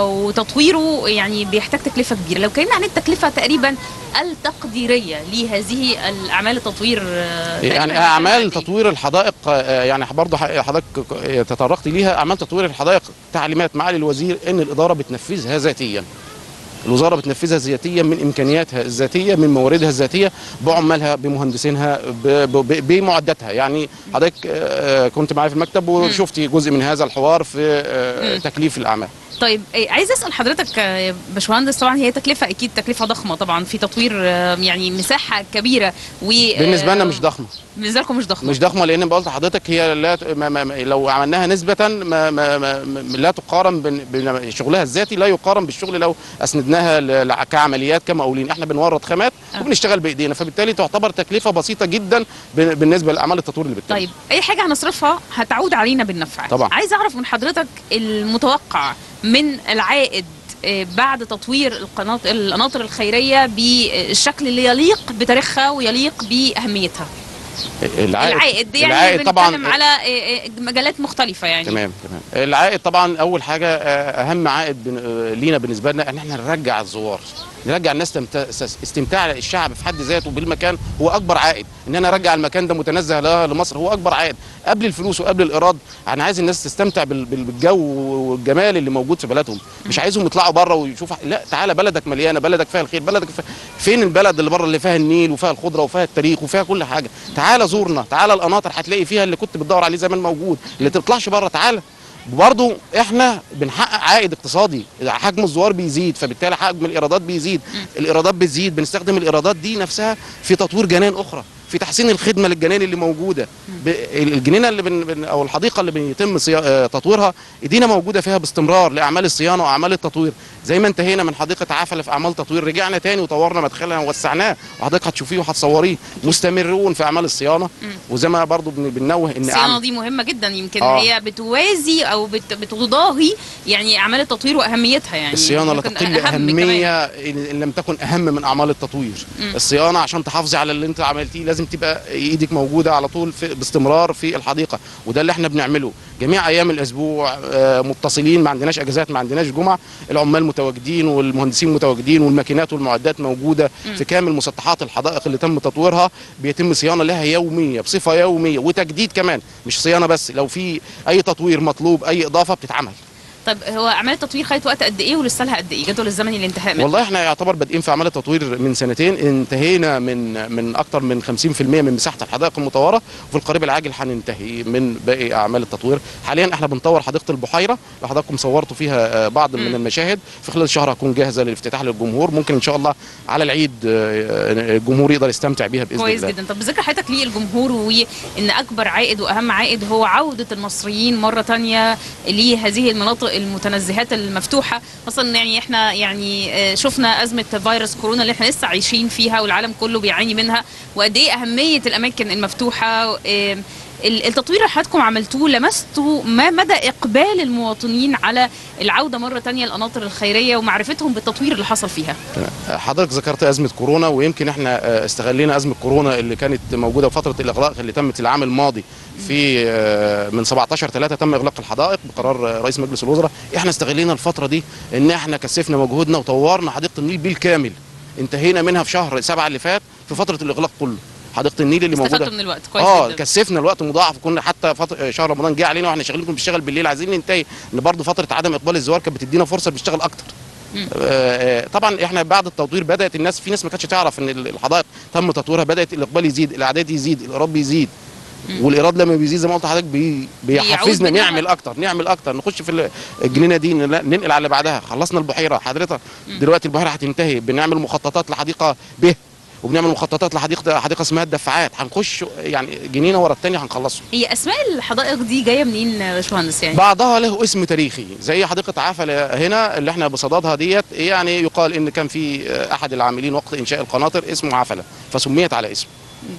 وتطويره يعني بيحتاج تكلفه كبيره لو اتكلمنا عن التكلفه تقريبا التقديريه لهذه الاعمال التطوير آه، يعني تقريباً اعمال قد إيه؟ تطوير الحدائق آه، يعني برضه حضرتك تطرقت ليها اعمال تطوير الحدائق تعليمات معالي الوزير ان الاداره بتنفذها ذاتيا الوزاره بتنفذها ذاتيا من امكانياتها الذاتيه من مواردها الذاتيه بعمالها بمهندسينها ب- ب- بمعداتها يعني حضرتك آه، كنت معايا في المكتب وشفتي جزء من هذا الحوار في آه، تكليف الاعمال طيب إيه، عايز اسال حضرتك آه، يا باشمهندس طبعا هي تكلفه اكيد تكلفه ضخمه طبعا في تطوير آه، يعني مساحه كبيره و آه، بالنسبه لنا مش ضخمه بالنسبه لكم مش ضخمه مش ضخمه لان بقول لحضرتك هي لا ت- ما ما ما- لو عملناها نسبه ما ما ما ما لا تقارن بن- بن- شغلها الذاتي لا يقارن بالشغل لو اسندناها ل- ل- كعمليات كمقاولين احنا بنورد خامات آه. وبنشتغل بايدينا فبالتالي تعتبر تكلفه بسيطه جدا بن- بالنسبه لاعمال التطوير اللي بتتم طيب اي حاجه هنصرفها هتعود علينا بالنفع طبعا. عايز اعرف من حضرتك المتوقع من العائد آه، بعد تطوير القناطر القناطر الخيريه بالشكل اللي يليق بتاريخها ويليق باهميتها العائد, العائد يعني العائد طبعا بنتكلم على آه، آه، مجالات مختلفه يعني تمام تمام العائد طبعا اول حاجه آه، اهم عائد بن- آه، لينا بالنسبه لنا ان احنا نرجع الزوار نرجع الناس تمت- س- استمتاع الشعب في حد ذاته بالمكان هو اكبر عائد ان انا ارجع المكان ده متنزه له- لمصر هو اكبر عائد قبل الفلوس وقبل الايراد انا عايز الناس تستمتع بال- بال- بالجو والجمال اللي موجود في بلدهم مش عايزهم يطلعوا بره ويشوفوا لا تعالى بلدك مليانه بلدك فيها الخير بلدك فيها فين البلد اللي بره اللي فيها النيل وفيها الخضره وفيها التاريخ وفيها كل حاجه تعالى زورنا تعالى القناطر هتلاقي فيها اللي كنت بتدور عليه زمان موجود اللي تطلعش بره تعالى برضو احنا بنحقق عائد اقتصادي حجم الزوار بيزيد فبالتالي حجم الايرادات بيزيد الايرادات بتزيد بنستخدم الايرادات دي نفسها في تطوير جنان اخرى في تحسين الخدمه للجنان اللي موجوده ب- الجنينه اللي بن بن او الحديقه اللي بيتم صيا- آه، تطويرها ايدينا موجوده فيها باستمرار لاعمال الصيانه واعمال التطوير زي ما انتهينا من حديقه عفله في اعمال تطوير رجعنا تاني وطورنا مدخلها ووسعناه وحضرتك هتشوفيه وهتصوريه مستمرون في اعمال الصيانه وزي ما برضو بن- بننوه ان الصيانه أعمال- دي مهمه جدا يمكن آه. هي بتوازي او بت... بتضاهي يعني اعمال التطوير واهميتها يعني الصيانه لا ممكن تقل أهم كمان. اهميه ان إن لم تكن اهم من اعمال التطوير مم. الصيانه عشان تحافظي على اللي انت عملتيه لازم تبقى ايدك موجوده على طول في باستمرار في الحديقه وده اللي احنا بنعمله جميع ايام الاسبوع آه، متصلين ما عندناش اجازات ما عندناش جمعه العمال متواجدين والمهندسين متواجدين والماكينات والمعدات موجوده في كامل مسطحات الحدائق اللي تم تطويرها بيتم صيانه لها يوميه بصفه يوميه وتجديد كمان مش صيانه بس لو في اي تطوير مطلوب اي اضافه بتتعمل طب هو اعمال التطوير خدت وقت قد ايه ولسه لها قد ايه جدول الزمني للانتهاء منها والله احنا يعتبر بادئين في اعمال التطوير من سنتين انتهينا من من اكتر من 50% من مساحه الحدائق المطوره وفي القريب العاجل هننتهي من باقي اعمال التطوير حاليا احنا بنطور حديقه البحيره اللي حضراتكم صورتوا فيها آه، بعض من المشاهد في خلال الشهر هتكون جاهزه للافتتاح للجمهور ممكن ان شاء الله على العيد آه، الجمهور يقدر يستمتع بيها باذن كويس الله جدا طب بذكر حضرتك للجمهور وان اكبر عائد واهم عائد هو عوده المصريين مره تانية لهذه المناطق المتنزهات المفتوحه اصلا يعني احنا يعني آه، شفنا ازمه فيروس كورونا اللي احنا لسه عايشين فيها والعالم كله بيعاني منها وقد ايه اهميه الاماكن المفتوحه آه، ال- التطوير اللي حضراتكم عملتوه لمستوا ما مدى اقبال المواطنين على العوده مره تانية للقناطر الخيريه ومعرفتهم بالتطوير اللي حصل فيها حضرتك ذكرت ازمه كورونا ويمكن احنا آه، استغلينا ازمه كورونا اللي كانت موجوده في فتره الاغلاق اللي تمت العام الماضي في آه، من 17 3 تم اغلاق الحدائق بقرار آه، رئيس مجلس الوزراء احنا استغلينا الفتره دي ان احنا كثفنا مجهودنا وطورنا حديقه النيل بالكامل انتهينا منها في شهر 7 اللي فات في فتره الاغلاق كله حديقه النيل اللي موجوده استفدتوا من الوقت كويس اه جدا كثفنا الوقت مضاعف كنا حتى فترة شهر رمضان جه علينا واحنا شغالين كنا بنشتغل بالليل عايزين ننتهي ان برضه فتره عدم اقبال الزوار كانت بتدينا فرصه بنشتغل اكتر آه، آه، طبعا احنا بعد التطوير بدات الناس في ناس ما كانتش تعرف ان الحدائق تم تطويرها بدات الاقبال يزيد الاعداد يزيد الايراد بيزيد والايراد لما بيزيد زي ما قلت لحضرتك بي بيحفزنا بينا- نعمل اكتر نعمل اكتر نخش في ال- الجنينه دي نل- ننقل على اللي بعدها خلصنا البحيره حضرتك دلوقتي البحيره هتنتهي بنعمل مخططات لحديقه ب وبنعمل مخططات لحديقه حديقه اسمها الدفاعات هنخش يعني جنينه ورا الثانيه هنخلصه هي اسماء الحدائق دي جايه منين يا باشمهندس يعني بعضها له اسم تاريخي زي حديقه عفله هنا اللي احنا بصددها ديت يعني يقال ان كان في احد العاملين وقت انشاء القناطر اسمه عفله فسميت على اسمه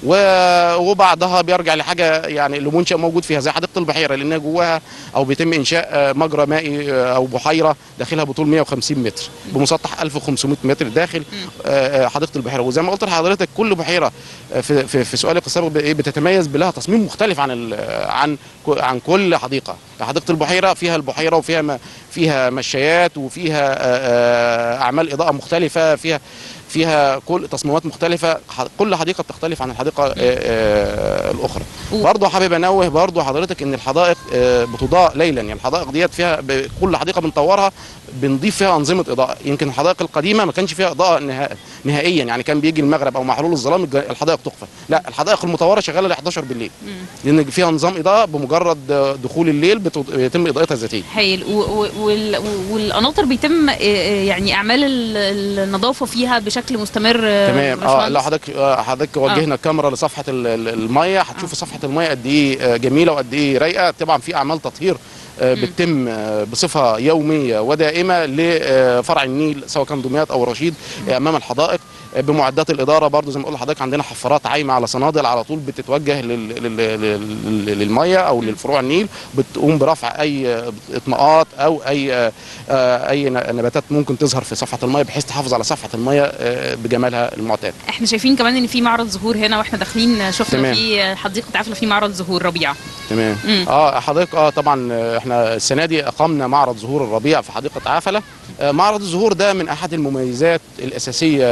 و- وبعضها بيرجع لحاجه يعني لمنشا موجود فيها زي حديقه البحيره لانها جواها او بيتم انشاء آه، مجرى مائي آه، او بحيره داخلها بطول 150 متر بمسطح 1500 متر داخل آه، آه، حديقه البحيره وزي ما قلت لحضرتك كل بحيره آه، في في, في سؤالك السابق ب- إيه بتتميز بلها تصميم مختلف عن ال- عن ك- عن كل حديقه حديقه البحيره فيها البحيره وفيها ما فيها مشايات وفيها آه، آه، اعمال اضاءه مختلفه فيها فيها كل تصميمات مختلفه ح- كل حديقه بتختلف عن الحديقه آه، آه، الاخرى و- برضه حابب انوه برضه حضرتك ان الحدائق آه، بتضاء ليلا يعني الحدائق ديت فيها ب- كل حديقه بنطورها بنضيف فيها انظمه اضاءه يمكن الحدائق القديمه ما كانش فيها اضاءه نها- نهائيا يعني كان بيجي المغرب او مع حلول الظلام الج- الحدائق تخفى لا الحدائق المطوره شغاله ل 11 بالليل لان فيها نظام اضاءه بمجرد آه، دخول الليل بت- بيتم اضاءتها ذاتيا هايل و- و- وال- والقناطر بيتم آه، آه، يعني اعمال ال- النظافه فيها بشكل مستمر آه، تمام اه باشمهندس؟ لو حضرتك آه، حضرتك وجهنا الكاميرا لصفحه ال- ال- الميه هتشوف صفحه الميه قد ايه آه، جميله وقد ايه رايقه طبعا في اعمال تطهير آه، بتتم آه، بصفه يوميه ودائمه لفرع النيل سواء كان دمياط او رشيد آه، امام الحدائق آه، بمعدات الاداره برضو زي ما بقول لحضرتك عندنا حفارات عايمه على صنادل على طول بتتوجه لل- لل- لل- لل- للميه او للفروع النيل بتقوم برفع اي آه، اطماءات او اي آه، آه، اي نباتات ممكن تظهر في صفحه الميه بحيث تحافظ على صفحه الميه آه، بجمالها المعتاد احنا شايفين كمان ان في معرض زهور هنا واحنا داخلين شفنا تمام. في حديقه عفله في معرض زهور ربيع تمام مم. اه حضرتك اه طبعا آه، احنا السنه دي اقمنا معرض زهور الربيع في حديقه عفله آه معرض الزهور ده من احد المميزات الاساسيه آه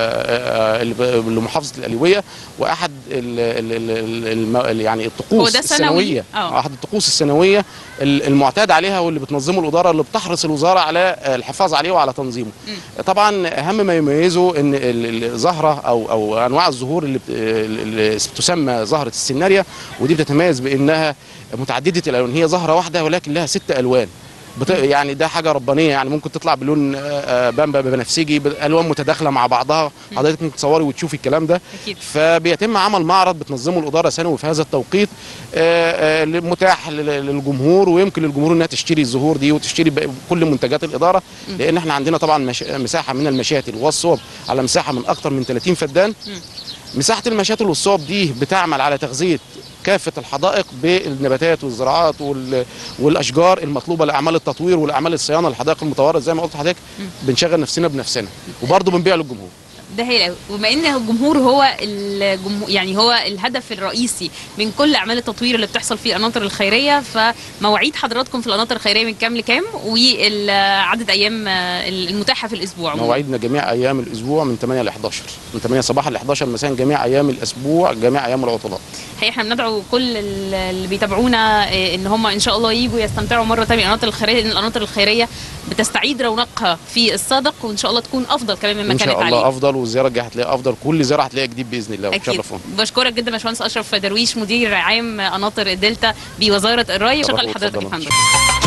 آه، اللي ب- لمحافظه القليويه واحد ال ال ال ال الم- يعني هو الطقوس ده سنوي؟ السنويه آه. احد الطقوس السنويه ال- المعتاد عليها واللي بتنظمه الاداره اللي بتحرص الوزاره على آه، الحفاظ عليه وعلى تنظيمه طبعا اهم ما يميزه ان ال- الزهره او او انواع الزهور اللي بت- اللي تسمى زهره السناريا ودي بتتميز بانها متعدده الالوان هي زهره واحده ولكن لها ست الوان بت... يعني ده حاجه ربانيه يعني ممكن تطلع بلون آه، آه، بامبا بنفسجي بالوان متداخله مع بعضها حضرتك ممكن تصوري وتشوفي الكلام ده أكيد. فبيتم عمل معرض بتنظمه الاداره سنوي في هذا التوقيت آه، آه، متاح لل- للجمهور ويمكن للجمهور انها تشتري الزهور دي وتشتري بق- كل منتجات الاداره لان احنا عندنا طبعا مش... مساحه من المشاتل والصوب على مساحه من اكثر من 30 فدان مساحه المشاتل والصوب دي بتعمل على تغذيه كافه الحدائق بالنباتات والزراعات وال... والاشجار المطلوبه لاعمال التطوير والاعمال الصيانه للحدائق المتورط زي ما قلت لحضرتك بنشغل نفسنا بنفسنا وبرضه بنبيع للجمهور ده هي الأول. وبما ان الجمهور هو الجمهور يعني هو الهدف الرئيسي من كل اعمال التطوير اللي بتحصل في القناطر الخيريه فمواعيد حضراتكم في القناطر الخيريه من كام لكام وعدد ايام آه، المتاحه في الاسبوع عموماً. مواعيدنا جميع ايام الاسبوع من 8 ل 11 من 8 صباحا ل 11 مساء جميع ايام الاسبوع جميع ايام العطلات هي احنا بندعو كل ال- اللي بيتابعونا آه، ان هم ان شاء الله يجوا يستمتعوا مره ثانيه بالقناطر الخيريه لان القناطر الخيريه بتستعيد رونقها في الصادق وان شاء الله تكون افضل كمان مما ان كانت شاء عليه الله افضل والزياره الجايه هتلاقيها افضل كل زياره هتلاقيها جديد باذن الله اكيد وتشرفونا بشكرك جدا باشمهندس اشرف درويش مدير عام قناطر الدلتا بوزاره الري شكرا شرف لحضرتك يا وتفضل. فندم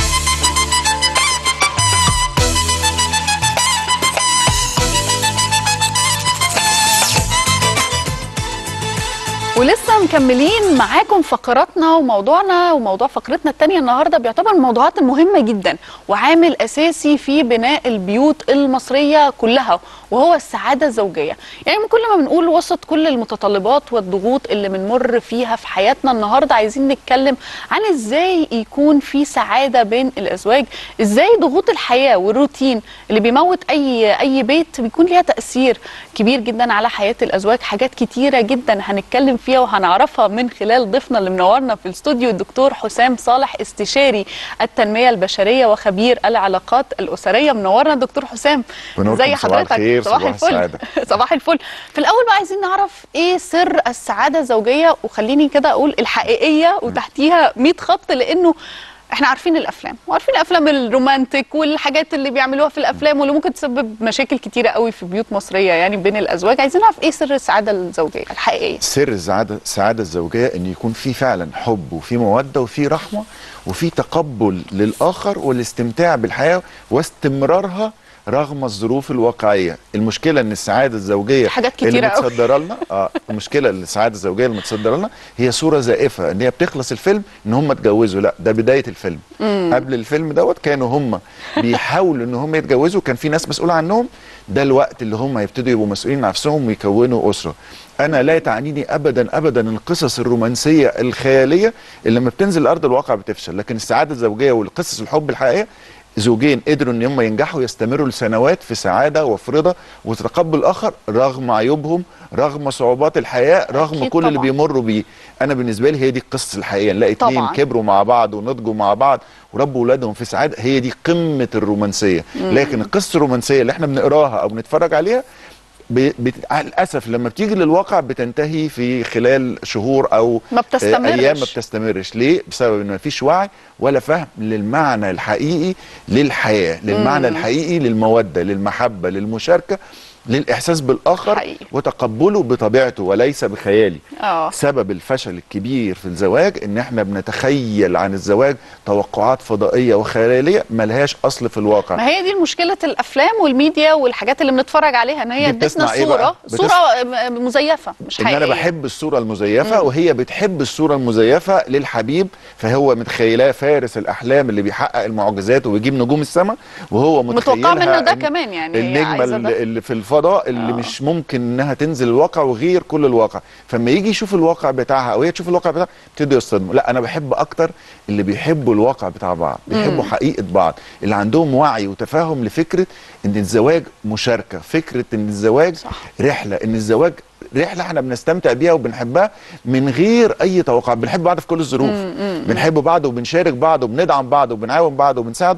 ولسه مكملين معاكم فقراتنا وموضوعنا وموضوع فقرتنا التانية النهاردة بيعتبر من الموضوعات المهمة جدا وعامل أساسي في بناء البيوت المصرية كلها وهو السعادة الزوجية يعني من كل ما بنقول وسط كل المتطلبات والضغوط اللي بنمر فيها في حياتنا النهاردة عايزين نتكلم عن ازاي يكون في سعادة بين الأزواج ازاي ضغوط الحياة والروتين اللي بيموت أي أي بيت بيكون ليها تأثير كبير جدا على حياة الأزواج حاجات كتيرة جدا هنتكلم فيها وهنعرفها من خلال ضيفنا اللي منورنا في الاستوديو الدكتور حسام صالح استشاري التنمية البشرية وخبير العلاقات الأسرية منورنا دكتور حسام بنوركم. زي صباح حضرتك الخير، صباح صباح الفل السعادة. صباح الفل في الأول بقى عايزين نعرف إيه سر السعادة الزوجية وخليني كده أقول الحقيقية وتحتيها 100 خط لأنه احنا عارفين الافلام وعارفين الافلام الرومانتك والحاجات اللي بيعملوها في الافلام واللي ممكن تسبب مشاكل كتيره قوي في بيوت مصريه يعني بين الازواج عايزين نعرف ايه سر السعاده الزوجيه الحقيقيه سر السعاده السعاده الزوجيه ان يكون في فعلا حب وفي موده وفي رحمه وفي تقبل للاخر والاستمتاع بالحياه واستمرارها رغم الظروف الواقعيه المشكله ان السعاده الزوجيه حاجات اللي كتيرة أوي. متصدره لنا اه المشكله ان السعاده الزوجيه اللي متصدره لنا هي صوره زائفه ان هي بتخلص الفيلم ان هم اتجوزوا لا ده بدايه الفيلم قبل الفيلم دوت كانوا هم بيحاولوا ان هم يتجوزوا كان في ناس مسؤوله عنهم ده الوقت اللي هم يبتدوا يبقوا مسؤولين عن نفسهم ويكونوا اسره انا لا تعنيني ابدا ابدا القصص الرومانسيه الخياليه اللي لما بتنزل لارض الواقع بتفشل لكن السعاده الزوجيه والقصص الحب الحقيقيه زوجين قدروا ان هم ينجحوا يستمروا لسنوات في سعاده وفي رضا وتقبل الاخر رغم عيوبهم رغم صعوبات الحياه رغم أكيد كل اللي طبعاً. بيمروا بيه انا بالنسبه لي هي دي القصص الحقيقيه نلاقي اتنين طبعاً. كبروا مع بعض ونضجوا مع بعض وربوا اولادهم في سعاده هي دي قمه الرومانسيه لكن القصص الرومانسيه اللي احنا بنقراها او بنتفرج عليها ب... بت... للاسف لما بتيجي للواقع بتنتهي في خلال شهور او ما بتستمرش. آه، ايام ما بتستمرش ليه بسبب ان مفيش وعي ولا فهم للمعنى الحقيقي للحياه للمعنى الحقيقي للموده للمحبه للمشاركه للاحساس بالاخر حقيقي. وتقبله بطبيعته وليس بخيالي اه سبب الفشل الكبير في الزواج ان احنا بنتخيل عن الزواج توقعات فضائيه وخياليه ملهاش اصل في الواقع ما هي دي مشكله الافلام والميديا والحاجات اللي بنتفرج عليها ان هي دي ادتنا بتصنع إيه صوره بقى؟ بتص- صوره م- مزيفه مش ان حقيقيه انا بحب الصوره المزيفه وهي بتحب الصوره المزيفه للحبيب فهو متخيلاه فارس الاحلام اللي بيحقق المعجزات وبيجيب نجوم السماء وهو متوقع متخيلها منه ده إن كمان يعني هي النجمه عايزة ده. اللي اللي في الفضاء اللي آه. مش ممكن انها تنزل الواقع وغير كل الواقع فلما يجي يشوف الواقع بتاعها او هي تشوف الواقع بتاعها يبتدوا يصطدموا لا انا بحب اكتر اللي بيحبوا الواقع بتاع بعض بيحبوا حقيقه بعض اللي عندهم وعي وتفاهم لفكره ان الزواج مشاركه فكره ان الزواج صح. رحله ان الزواج رحله احنا بنستمتع بيها وبنحبها من غير اي توقعات بنحب بعض في كل الظروف بنحب بعض وبنشارك بعض وبندعم بعض وبنعاون بعض وبنساعد بعض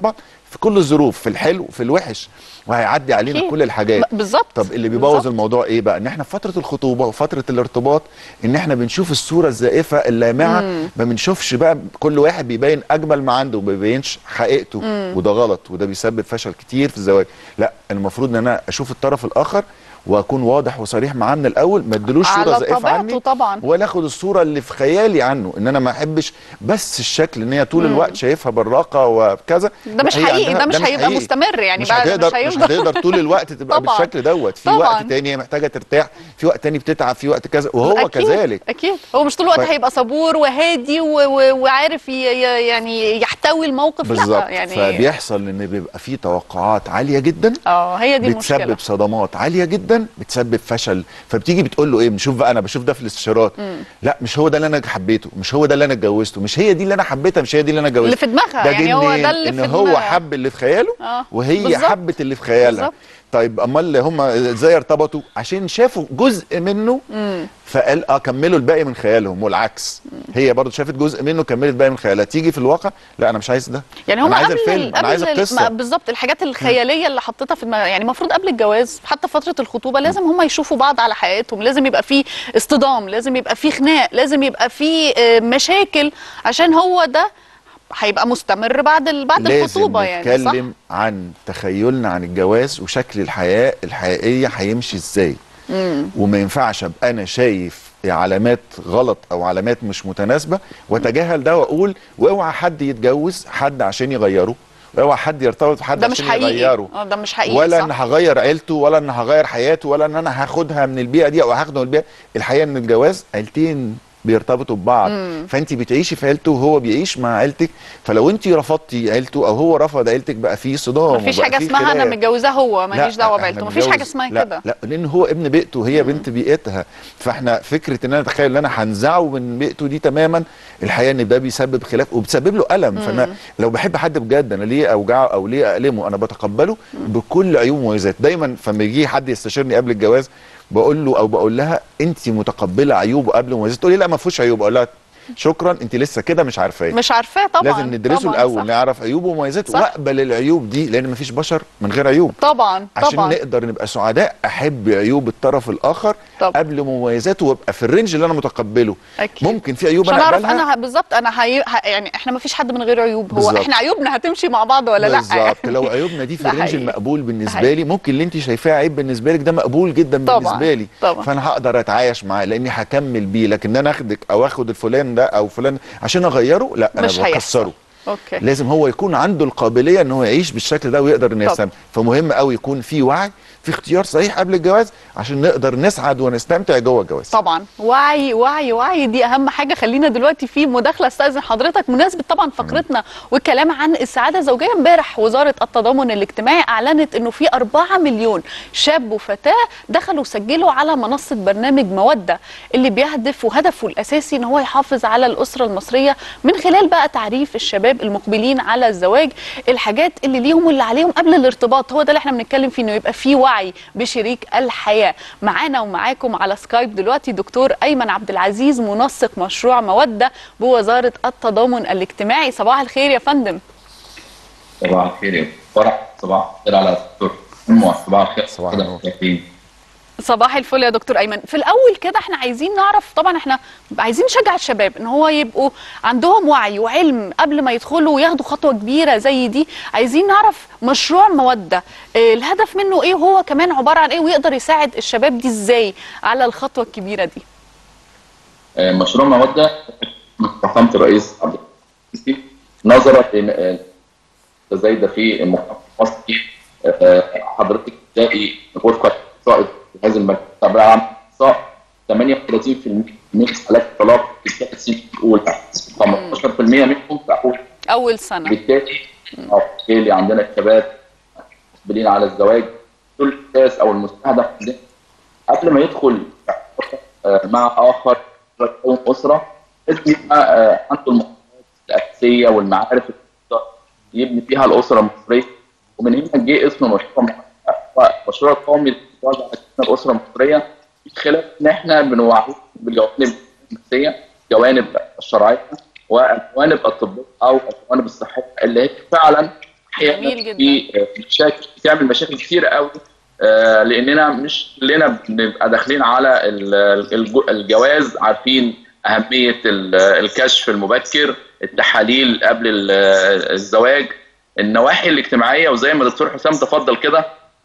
في كل الظروف في الحلو في الوحش وهيعدي علينا أكيد. كل الحاجات ب- بالظبط طب اللي بيبوظ بالظبط. الموضوع ايه بقى ان احنا في فتره الخطوبه وفتره الارتباط ان احنا بنشوف الصوره الزائفه اللامعه ما بنشوفش بقى كل واحد بيبين اجمل ما عنده وما بيبينش حقيقته وده غلط وده بيسبب فشل كتير في الزواج لا المفروض ان انا اشوف الطرف الاخر واكون واضح وصريح معاه من الاول ما ادلوش صوره على زائفه طبيعته عني طبعا. ولا اخد الصوره اللي في خيالي عنه ان انا ما احبش بس الشكل ان هي طول الوقت شايفها براقه وكذا ده لا، مش هي حقيقي عندها- ده مش هيبقى مستمر يعني مش بعد هتقدر مش مش هيفضل هتقدر طول الوقت تبقى طبعاً. بالشكل دوت في طبعاً. وقت تاني هي محتاجه ترتاح في وقت تاني بتتعب في وقت كذا وهو أكيد كذلك اكيد هو مش طول الوقت ف- هيبقى صبور وهادي و... و... وعارف ي... ي- يعني يحتوي الموقف بالظبط لا يعني فبيحصل ان بيبقى في توقعات عاليه جدا اه هي دي المشكله بتسبب صدمات عاليه جدا بتسبب فشل فبتيجي بتقول له ايه بنشوف بقى انا بشوف ده في الاستشارات لا مش هو ده اللي انا حبيته مش هو ده اللي انا اتجوزته مش هي دي اللي انا حبيتها مش هي دي اللي انا اتجوزتها اللي في دماغها ده يعني جه هو منين؟ ده اللي ان في هو دماغها. حب اللي في خياله آه، وهي بالظبط. حبت اللي في خيالها بالظبط. طيب امال هم ازاي ارتبطوا عشان شافوا جزء منه فقال اه كملوا الباقي من خيالهم والعكس هي برضو شافت جزء منه كملت الباقي من خيالها تيجي في الواقع لا انا مش عايز ده يعني هم انا عايز قبل الفيلم ال- انا عايز قبل ال- القصه ما- بالظبط الحاجات الخياليه اللي حطيتها في دماغ يعني المفروض قبل الجواز حتى فتره الخطوبه لازم هم يشوفوا بعض على حياتهم لازم يبقى في اصطدام لازم يبقى في خناق لازم يبقى في آه، مشاكل عشان هو ده هيبقى مستمر بعد ال... بعد لازم الخطوبه يعني صح نتكلم عن تخيلنا عن الجواز وشكل الحياه الحقيقيه هيمشي ازاي وما ينفعش ابقى انا شايف علامات غلط او علامات مش متناسبه واتجاهل ده واقول واوعى حد يتجوز حد عشان يغيره واوعى حد يرتبط بحد ده مش عشان حقيقي يغيره اه ده مش حقيقي ولا صح. ان هغير عيلته ولا ان هغير حياته ولا ان انا هاخدها من البيئه دي او هاخده من البيئه الحقيقه ان الجواز عيلتين بيرتبطوا ببعض فانت بتعيشي في عيلته وهو بيعيش مع عيلتك فلو انت رفضتي عيلته او هو رفض عيلتك بقى في صدام مفيش وبقى حاجه في اسمها انا خلاف. متجوزاه هو ماليش لا، دعوه احنا بعيلته مفيش حاجه بنتجوز- اسمها لا كده لا لان هو ابن بيئته هي بنت بيئتها فاحنا فكره ان انا اتخيل ان انا هنزعه من بيئته دي تماما الحقيقه ان ده بيسبب خلاف وبتسبب له الم فانا لو بحب حد بجد انا ليه اوجعه او ليه األمه انا بتقبله بكل عيوب ومميزات دايما فلما يجي حد يستشيرني قبل الجواز بقول له او بقول لها انت متقبله عيوبه قبل مميزات تقول لي لا ما فيهوش عيوب اقول لها شكرا انت لسه كده مش عارفاه مش عارفاه طبعا لازم ندرسه طبعاً، الاول صح. نعرف عيوبه ومميزاته صح. واقبل العيوب دي لان مفيش بشر من غير عيوب طبعا عشان طبعا نقدر نبقى سعداء احب عيوب الطرف الاخر طب. قبل مميزاته وابقى في الرينج اللي انا متقبله أكيد. ممكن في عيوب عشان انا اعرف اقبلها انا ه- بالظبط انا هي... ه... يعني احنا ما فيش حد من غير عيوب هو بالظبط. احنا عيوبنا هتمشي مع بعض ولا لا بالظبط يعني. لو عيوبنا دي في ده الرينج حقيقي. المقبول ده بالنسبه حقيقي. لي ممكن اللي انت شايفاه عيب بالنسبه لك ده مقبول جدا طبعاً. بالنسبه لي طبعاً. فانا هقدر اتعايش معاه لاني هكمل بيه لكن انا اخدك او اخد الفلان ده او فلان عشان اغيره لا انا مش هيحصل. بكسره اوكي لازم هو يكون عنده القابليه ان هو يعيش بالشكل ده ويقدر انه طب. يستمتع فمهم قوي يكون في وعي في اختيار صحيح قبل الجواز عشان نقدر نسعد ونستمتع جوه الجواز طبعا وعي وعي وعي دي اهم حاجه خلينا دلوقتي في مداخله استاذن حضرتك مناسبه طبعا فقرتنا والكلام عن السعاده الزوجيه امبارح وزاره التضامن الاجتماعي اعلنت انه في 4 مليون شاب وفتاه دخلوا سجلوا على منصه برنامج موده اللي بيهدف وهدفه الاساسي ان هو يحافظ على الاسره المصريه من خلال بقى تعريف الشباب المقبلين على الزواج الحاجات اللي ليهم واللي عليهم قبل الارتباط هو ده اللي احنا بنتكلم فيه انه يبقى في وعي بشريك الحياه معانا ومعاكم على سكايب دلوقتي دكتور ايمن عبد العزيز منسق مشروع موده بوزاره التضامن الاجتماعي صباح الخير يا فندم صباح الخير يا فرح صباح الخير على الدكتور أم صباح الخير صباح كده النور. متشكرين. صباح الفل يا دكتور ايمن في الاول كده احنا عايزين نعرف طبعا احنا عايزين نشجع الشباب ان هو يبقوا عندهم وعي وعلم قبل ما يدخلوا وياخدوا خطوه كبيره زي دي عايزين نعرف مشروع موده اه الهدف منه ايه وهو كمان عباره عن ايه ويقدر يساعد الشباب دي ازاي على الخطوه الكبيره دي آه، مشروع مودة من فخامة الرئيس عبد الرحمن نظرا للتزايد في المجتمع المصري آه، حضرتك تلاقي وفقا لإحصاء جهاز المركز التعبير العام إحصاء 38% من حالات الطلاق في الثلاث سنين الأولى 15% منهم في أول اول سنه بالتالي آه، بالتالي عندنا الشباب مقبلين على الزواج دول الاساس او المستهدف عندنا قبل ما يدخل آه، مع اخر يكون اسره لازم يبقى آه، عنده المهارات الاساسيه والمعارف اللي يقدر يبني فيها الاسره المصريه ومن هنا جه اسم مشروع مشروع قومي للحفاظ على شأن الاسره المصريه من خلال ان احنا بنوعيه بالجوانب النفسيه الجوانب الشرعيه والجوانب الطبيه او الجوانب الصحيه اللي هي فعلا جميل جدا. في مشاكل بتعمل مشاكل كتير قوي آه، لاننا مش كلنا بنبقى داخلين على ال- الج- الجواز عارفين اهميه ال- الكشف المبكر التحاليل قبل ال- الزواج النواحي الاجتماعيه وزي ما دكتور حسام تفضل كده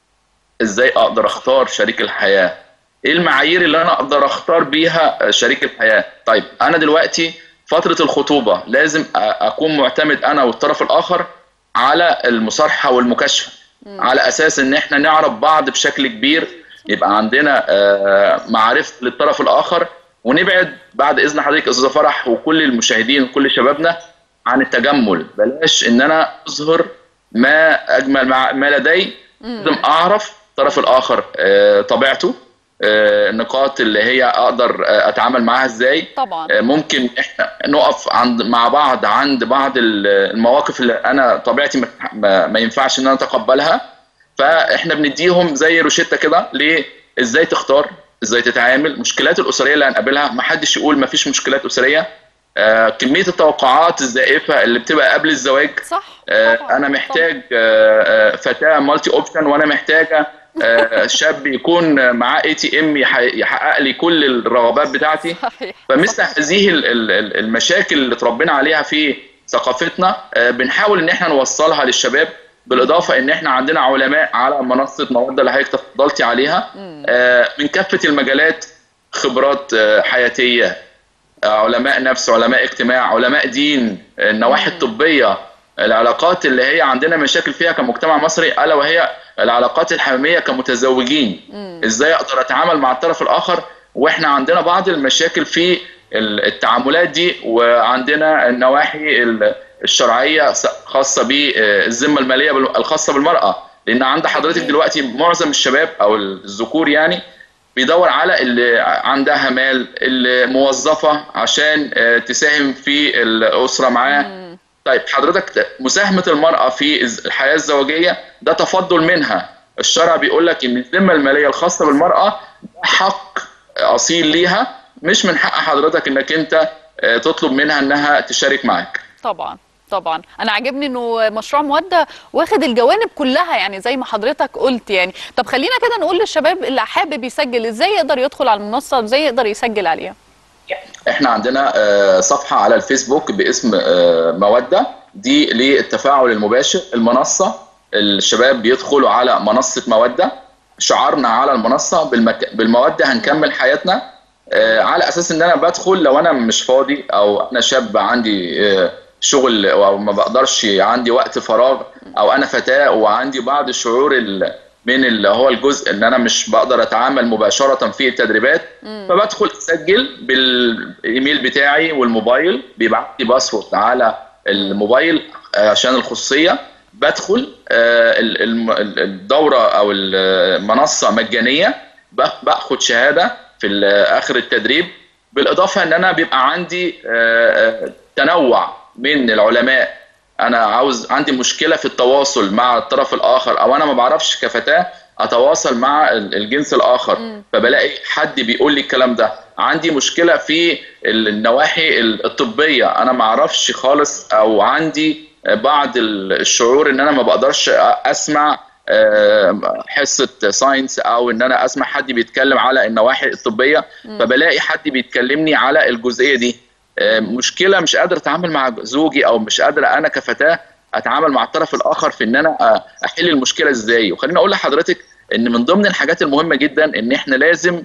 ازاي اقدر اختار شريك الحياه ايه المعايير اللي انا اقدر اختار بيها شريك الحياه طيب انا دلوقتي فتره الخطوبه لازم أ- اكون معتمد انا والطرف الاخر على المصارحه والمكاشفه على اساس ان احنا نعرف بعض بشكل كبير يبقى عندنا آه، معرفه للطرف الاخر ونبعد بعد اذن حضرتك استاذه فرح وكل المشاهدين وكل شبابنا عن التجمل بلاش ان انا اظهر ما اجمل مع ما لدي لازم اعرف الطرف الاخر آه، طبيعته آه، النقاط اللي هي اقدر آه، اتعامل معاها ازاي طبعا آه، ممكن احنا نقف عند مع بعض عند بعض ال- المواقف اللي انا طبيعتي ما- ما, ما ينفعش ان انا اتقبلها فاحنا بنديهم زي روشته كده ليه ازاي تختار ازاي تتعامل المشكلات الاسريه اللي هنقابلها ما حدش يقول ما فيش مشكلات اسريه آه، كميه التوقعات الزائفه اللي بتبقى قبل الزواج صح آه، طبعاً، انا محتاج آه، آه، فتاه مالتي اوبشن وانا محتاجه آه، شاب يكون معاه اي تي ام يحقق لي كل الرغبات بتاعتي صحيح فمثل هذه ال- ال- ال- المشاكل اللي اتربينا عليها في ثقافتنا آه، بنحاول ان احنا نوصلها للشباب بالاضافه ان احنا عندنا علماء على منصه موده اللي حضرتك تفضلتي عليها آه، من كافه المجالات خبرات آه، حياتيه آه، علماء نفس علماء اجتماع علماء دين آه، النواحي الطبيه العلاقات اللي هي عندنا مشاكل فيها كمجتمع مصري الا وهي العلاقات الحميميه كمتزوجين ازاي اقدر اتعامل مع الطرف الاخر واحنا عندنا بعض المشاكل في ال- التعاملات دي وعندنا النواحي ال- الشرعيه س- خاصه بالذمه الماليه بال- الخاصه بالمراه لان عند حضرتك دلوقتي معظم الشباب او الذكور يعني بيدور على اللي عندها مال اللي موظفه عشان آه، تساهم في الاسره معاه طيب حضرتك مساهمه المراه في الز- الحياه الزوجيه ده تفضل منها الشرع بيقول لك ان الذمه الماليه الخاصه بالمراه ده حق اصيل ليها مش من حق حضرتك انك انت آه، تطلب منها انها تشارك معاك طبعا طبعا انا عاجبني انه مشروع موده واخد الجوانب كلها يعني زي ما حضرتك قلت يعني طب خلينا كده نقول للشباب اللي حابب يسجل ازاي يقدر يدخل على المنصه ازاي يقدر يسجل عليها احنا عندنا آه، صفحه على الفيسبوك باسم آه، موده دي للتفاعل المباشر المنصه الشباب بيدخلوا على منصه موده شعارنا على المنصه بالمك... بالموده هنكمل حياتنا آه، على اساس ان انا بدخل لو انا مش فاضي او انا شاب عندي آه، شغل او ما بقدرش عندي وقت فراغ او انا فتاه وعندي بعض الشعور ال... من اللي هو الجزء ان انا مش بقدر اتعامل مباشره في التدريبات فبدخل اسجل بالايميل بتاعي والموبايل بيبعت لي باسورد على الموبايل آه، عشان الخصوصيه بدخل آه، ال- الم- ال- الدوره او المنصه مجانيه ب- باخد شهاده في ال- اخر التدريب بالاضافه ان انا بيبقى عندي آه، آه، تنوع من العلماء انا عاوز عندي مشكله في التواصل مع الطرف الاخر او انا ما بعرفش كفتاه اتواصل مع ال- الجنس الاخر فبلاقي حد بيقول لي الكلام ده عندي مشكله في النواحي الطبيه انا ما اعرفش خالص او عندي بعض ال- الشعور ان انا ما بقدرش اسمع آه، حصه ساينس او ان انا اسمع حد بيتكلم على النواحي الطبيه فبلاقي حد بيتكلمني على الجزئيه دي آه، مشكله مش قادر اتعامل مع زوجي او مش قادر انا كفتاه اتعامل مع الطرف الاخر في ان انا آه، احل المشكله ازاي وخليني اقول لحضرتك ان من ضمن الحاجات المهمه جدا ان احنا لازم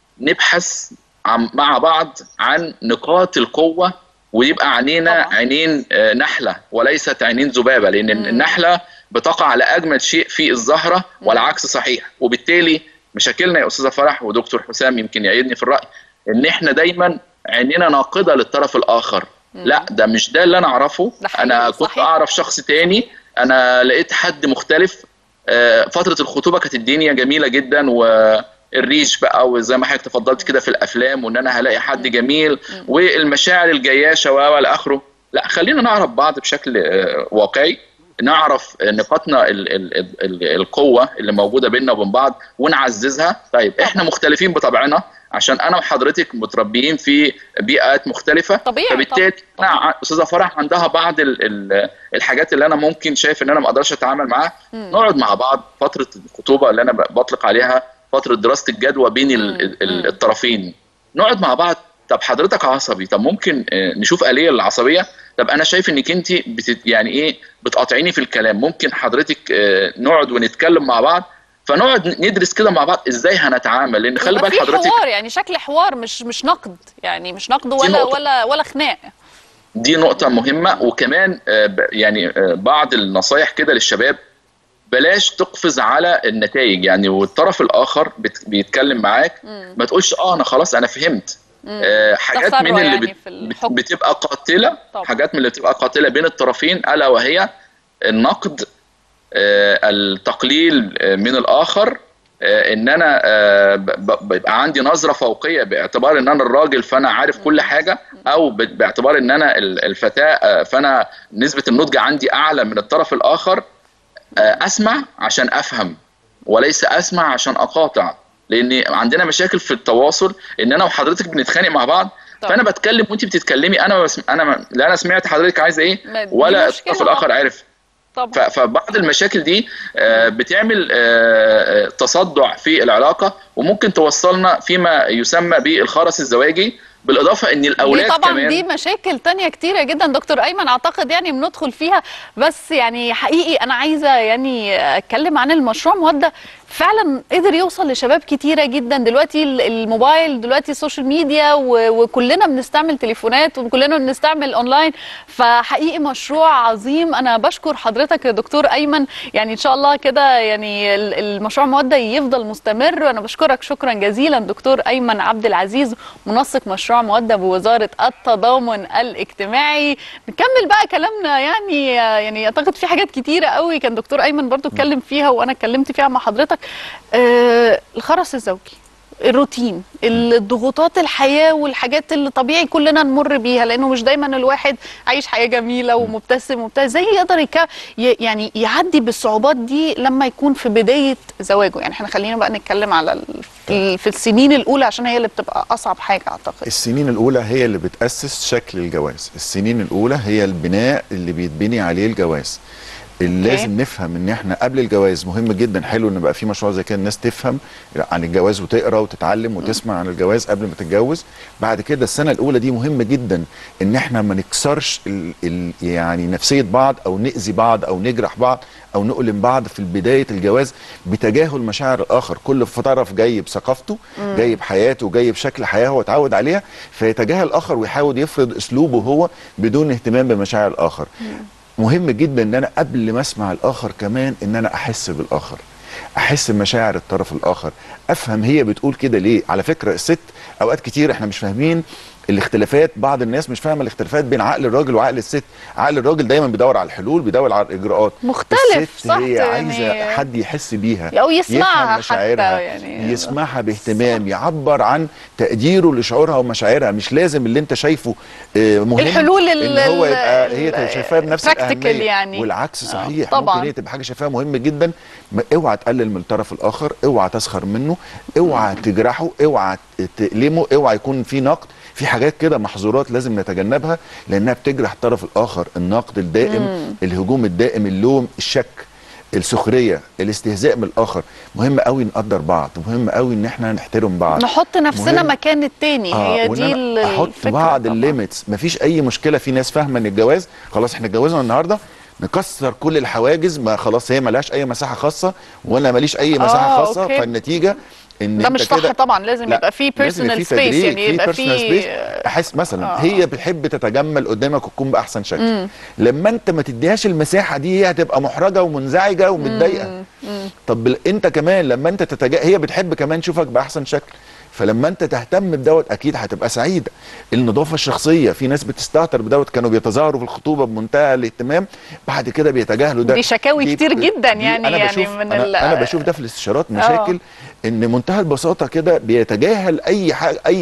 نبحث عن مع بعض عن نقاط القوه ويبقى عينينا طبعاً. عينين آه، نحله وليست عينين ذبابه لان النحله بتقع على اجمل شيء في الزهره والعكس صحيح وبالتالي مشاكلنا يا استاذه فرح ودكتور حسام يمكن يعيدني في الراي ان احنا دايما عينينا ناقده للطرف الاخر لا ده مش ده اللي انا اعرفه ده حقيقي، انا كنت صحيح. اعرف شخص تاني انا لقيت حد مختلف آه، فتره الخطوبه كانت الدنيا جميله جدا والريش بقى وزي ما حضرتك تفضلت كده في الافلام وان انا هلاقي حد جميل والمشاعر الجياشه و الى اخره لا خلينا نعرف بعض بشكل آه، واقعي نعرف نقاطنا ال- ال- ال- القوه اللي موجوده بيننا وبين بعض ونعززها طيب احنا مختلفين بطبعنا عشان انا وحضرتك متربيين في بيئات مختلفه طبيعي فبالتالي طبعاً. انا ع- استاذه فرح عندها بعض ال ال الحاجات اللي انا ممكن شايف ان انا ما اقدرش اتعامل معاها نقعد مع بعض فتره الخطوبه اللي انا ب- بطلق عليها فتره دراسه الجدوى بين ال ال ال الطرفين نقعد مع بعض طب حضرتك عصبي طب ممكن آه، نشوف آلية للعصبية طب انا شايف انك انت بتت يعني ايه بتقاطعيني في الكلام ممكن حضرتك آه، نقعد ونتكلم مع بعض فنقعد ندرس كده مع بعض ازاي هنتعامل لان خلي يبقى بال في حضرتك حوار يعني شكل حوار مش مش نقد يعني مش نقد ولا نقطة. ولا ولا خناق دي نقطة مهمة وكمان آه، ب- يعني آه، بعض النصايح كده للشباب بلاش تقفز على النتائج يعني والطرف الآخر بت- بيتكلم معاك ما تقولش اه انا خلاص انا فهمت آه، حاجات تسرع من اللي يعني بت- في بت- الحكم. بتبقى قاتلة طبعا. حاجات من اللي بتبقى قاتلة بين الطرفين ألا وهي النقد آه، التقليل آه، من الآخر آه، ان انا آه، ب- ب- بيبقى عندي نظره فوقيه باعتبار ان انا الراجل فانا عارف كل حاجه او ب- باعتبار ان انا ال- الفتاه آه، فانا نسبه النضج عندي اعلى من الطرف الاخر آه، اسمع عشان افهم وليس اسمع عشان اقاطع لان عندنا مشاكل في التواصل ان انا وحضرتك بنتخانق مع بعض طبعا. فانا بتكلم وانت بتتكلمي انا ما بس انا ما لا انا سمعت حضرتك عايزه ايه ما دي ولا مشكلة الطرف الاخر عارف طبعا ف- فبعض المشاكل دي آه، بتعمل آه، آه، تصدع في العلاقه وممكن توصلنا فيما يسمى بالخرس الزواجي بالاضافه ان دي الاولاد طبعا كمان دي مشاكل تانية كتيرة جدا دكتور أيمن أعتقد يعني بندخل فيها بس يعني حقيقي أنا عايزة يعني أتكلم عن المشروع مودة فعلا قدر يوصل لشباب كتيرة جدا دلوقتي ال- الموبايل دلوقتي السوشيال ميديا و- وكلنا بنستعمل تليفونات وكلنا بنستعمل أونلاين فحقيقي مشروع عظيم أنا بشكر حضرتك يا دكتور أيمن يعني إن شاء الله كده يعني ال- المشروع مودة يفضل مستمر وأنا بشكرك شكرا جزيلا دكتور أيمن عبد العزيز منسق مشروع مودة بوزارة التضامن الاجتماعي نكمل بقى كلامنا يعني يعني اعتقد في حاجات كتيرة قوي كان دكتور ايمن برضو اتكلم فيها وانا اتكلمت فيها مع حضرتك آه الخرس الزوجي الروتين الضغوطات الحياة والحاجات اللي طبيعي كلنا نمر بيها لأنه مش دايما الواحد عايش حياة جميلة ومبتسم وبتاع ازاي يقدر يكا ي- يعني يعدي بالصعوبات دي لما يكون في بداية زواجه يعني احنا خلينا بقى نتكلم على ال- في في السنين الأولى عشان هي اللي بتبقى أصعب حاجة أعتقد السنين الأولى هي اللي بتأسس شكل الجواز السنين الأولى هي البناء اللي بيتبني عليه الجواز اللي أوكي. لازم نفهم ان احنا قبل الجواز مهم جدا حلو ان بقى في مشروع زي كده الناس تفهم عن الجواز وتقرا وتتعلم وتسمع عن الجواز قبل ما تتجوز بعد كده السنه الاولى دي مهمه جدا ان احنا ما نكسرش ال ال يعني نفسيه بعض او ناذي بعض او نجرح بعض او نؤلم بعض في بدايه الجواز بتجاهل مشاعر الاخر كل طرف جاي بثقافته جاي بحياته جاي بشكل حياه هو اتعود عليها فيتجاهل الاخر ويحاول يفرض اسلوبه هو بدون اهتمام بمشاعر الاخر مهم جدا ان انا قبل ما اسمع الاخر كمان ان انا احس بالاخر احس بمشاعر الطرف الاخر افهم هي بتقول كده ليه على فكره الست اوقات كتير احنا مش فاهمين الاختلافات بعض الناس مش فاهمه الاختلافات بين عقل الراجل وعقل الست عقل الراجل دايما بيدور على الحلول بيدور على الاجراءات مختلف، الست صح، هي يعني- عايزه حد يحس بيها أو يسمعها يفهم حتى مشاعرها يعني. يسمعها باهتمام يعبر عن تقديره لشعورها ومشاعرها مش لازم اللي انت شايفه آه، مهم الحلول ال- ان هو ال- يبقى ال- هي شايفاها بنفس practical الاهميه يعني. والعكس آه، صحيح طبعاً. ممكن هي تبقى حاجه شايفاها مهم جدا ما- اوعى تقلل من الطرف الاخر اوعى تسخر منه اوعى تجرحه اوعى تألمه اوعى يكون في نقد في حاجات كده محظورات لازم نتجنبها لانها بتجرح الطرف الاخر النقد الدائم الهجوم الدائم اللوم الشك السخريه الاستهزاء من الاخر مهم قوي نقدر بعض مهم قوي ان احنا نحترم بعض نحط نفسنا مهم. مكان التاني هي وإن دي أنا ال- احط الفكرة بعض طبعاً. الليميتس مفيش اي مشكله في ناس فاهمه ان الجواز خلاص احنا اتجوزنا النهارده نكسر كل الحواجز ما خلاص هي ملهاش اي مساحه خاصه وانا ماليش اي مساحه آه، خاصه أوكي. فالنتيجه ان ده انت مش صح كده طبعا لازم لا، يبقى في لازم بيرسونال في سبيس تدريج، يعني يبقى personal في space. احس مثلا آه. هي بتحب تتجمل قدامك وتكون باحسن شكل لما انت ما تديهاش المساحه دي هي هتبقى محرجه ومنزعجه ومتضايقه طب بال- انت كمان لما انت تتجا هي بتحب كمان تشوفك باحسن شكل فلما انت تهتم بدوت اكيد هتبقى سعيده النظافه الشخصيه في ناس بتستهتر بدوت كانوا بيتظاهروا في الخطوبه بمنتهى الاهتمام بعد كده بيتجاهلوا ده دي شكاوي دي- كتير جدا دي يعني- انا يعني بشوف من أنا, ال- انا بشوف ده في الاستشارات مشاكل ان منتهى البساطه كده بيتجاهل اي حاجه اي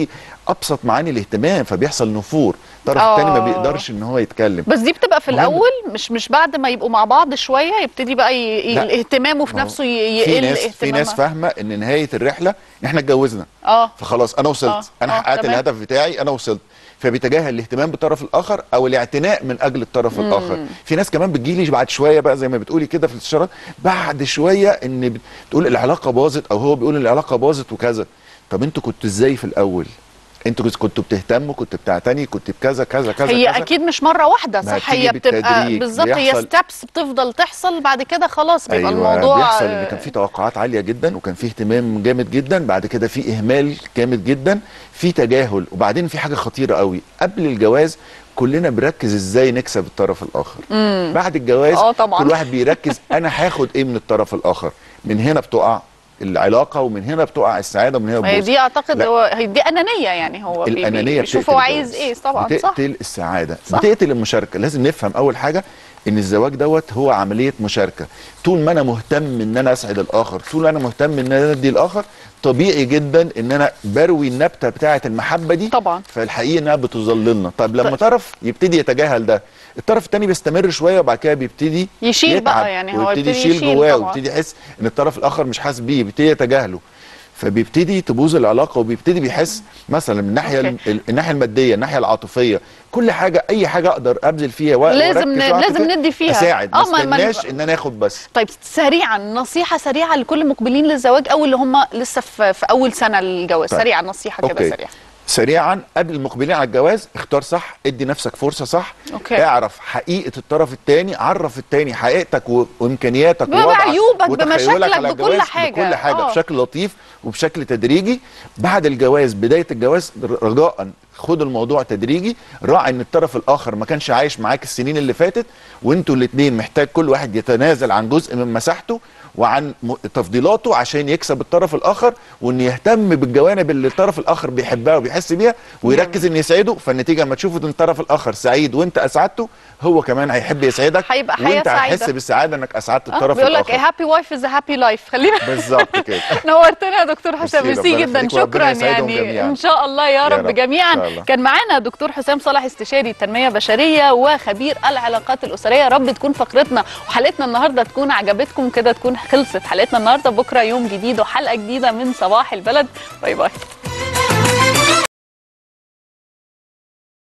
ابسط معاني الاهتمام فبيحصل نفور الطرف آه. الثاني ما بيقدرش ان هو يتكلم بس دي بتبقى في مهم. الاول مش مش بعد ما يبقوا مع بعض شويه يبتدي بقى ي... لا. الاهتمام في ما هو نفسه ي- في يقل ناس في ناس اهتمامها. فاهمه ان نهايه الرحله ان احنا اتجوزنا اه فخلاص انا وصلت آه، انا آه، حققت تمام. الهدف بتاعي انا وصلت فبيتجاهل الاهتمام بالطرف الاخر او الاعتناء من اجل الطرف الاخر في ناس كمان بتجيلي بعد شويه بقى زي ما بتقولي كده في الاستشارات بعد شويه ان بتقول العلاقه باظت او هو بيقول العلاقه باظت وكذا طب انتوا كنتوا ازاي في الاول انتوا كنت- كنتوا بتهتموا كنت بتعتني كنت بكذا كذا كذا هي كذا. اكيد مش مره واحده ما صح هتيجي هي بتبقى بالتدريج، بالظبط هي بيحصل- ستابس بتفضل تحصل بعد كده خلاص بيبقى أيوة الموضوع بيحصل ان آه، كان في توقعات عاليه جدا وكان في اهتمام جامد جدا بعد كده في اهمال جامد جدا في تجاهل وبعدين في حاجه خطيره قوي قبل الجواز كلنا بنركز ازاي نكسب الطرف الاخر بعد الجواز آه طبعاً. كل واحد بيركز انا هاخد ايه من الطرف الاخر من هنا بتقع العلاقه ومن هنا بتقع السعاده ومن هنا هي بتبوظ. دي اعتقد لا. هو هي دي انانيه يعني هو بي- بي- الانانيه بيشوف بتقتل هو عايز الجواز. ايه طبعا صح بتقتل السعاده صح. بتقتل المشاركه لازم نفهم اول حاجه ان الزواج دوت هو عمليه مشاركه طول ما انا مهتم ان انا اسعد الاخر طول ما انا مهتم ان انا ادي الاخر طبيعي جدا ان انا بروي النبته بتاعه المحبه دي طبعا. فالحقيقه انها بتظللنا طب لما طيب. طرف يبتدي يتجاهل ده الطرف الثاني بيستمر شويه وبعد كده بيبتدي يشيل يتعب بقى يعني هو ويبتدي يبتدي يشيل يشيل جواه طبعاً. ويبتدي يحس ان الطرف الاخر مش حاسس بيه بيبتدي يتجاهله فبيبتدي تبوظ العلاقه وبيبتدي بيحس مثلا من الناحيه أوكي. ال- الناحيه الماديه الناحيه العاطفيه كل حاجه اي حاجه اقدر ابذل فيها وقت لازم وأركز ن- وأعمل لازم فيها، ندي فيها. اساعد آه، ما ما- ما- استناش ان انا اخد بس طيب سريعا نصيحه سريعه لكل مقبلين للزواج او اللي هم لسه في, في اول سنه للجواز طيب. سريعا نصيحه كده أوكي. سريعا سريعا قبل المقبلين على الجواز اختار صح ادي نفسك فرصه صح أوكي. اعرف حقيقه الطرف الثاني عرف الثاني حقيقتك و- وامكانياتك بقى ووضعك بعيوبك، وتخيلك بمشاكلك، على بكل الجواز حاجة. بكل حاجه آه. بشكل لطيف وبشكل تدريجي بعد الجواز بدايه الجواز رجاء خد الموضوع تدريجي راعي ان الطرف الاخر ما كانش عايش معاك السنين اللي فاتت وانتوا الاثنين محتاج كل واحد يتنازل عن جزء من مساحته وعن م- تفضيلاته عشان يكسب الطرف الاخر وان يهتم بالجوانب اللي الطرف الاخر بيحبها وبيحس بيها ويركز ان يسعده فالنتيجه لما تشوف ان الطرف الاخر سعيد وانت اسعدته هو كمان هيحب يسعدك هيبقى حياة وانت هتحس سعيدة. بالسعاده انك اسعدت آه، الطرف بيقول لك الاخر هابي وايف از هابي لايف خلينا بالظبط كده نورتنا يا دكتور حسام ميرسي، ميرسي ربنا جدا يخليك وربنا شكرا يسعدهم يعني جميعاً. ان شاء الله يا يا رب رب، جميعا إن شاء الله. كان معانا دكتور حسام صلاح استشاري تنميه بشريه وخبير العلاقات الاسريه يا رب تكون فقرتنا وحلقتنا النهارده تكون عجبتكم كده تكون خلصت حلقتنا النهارده بكره يوم جديد وحلقه جديده من صباح البلد باي باي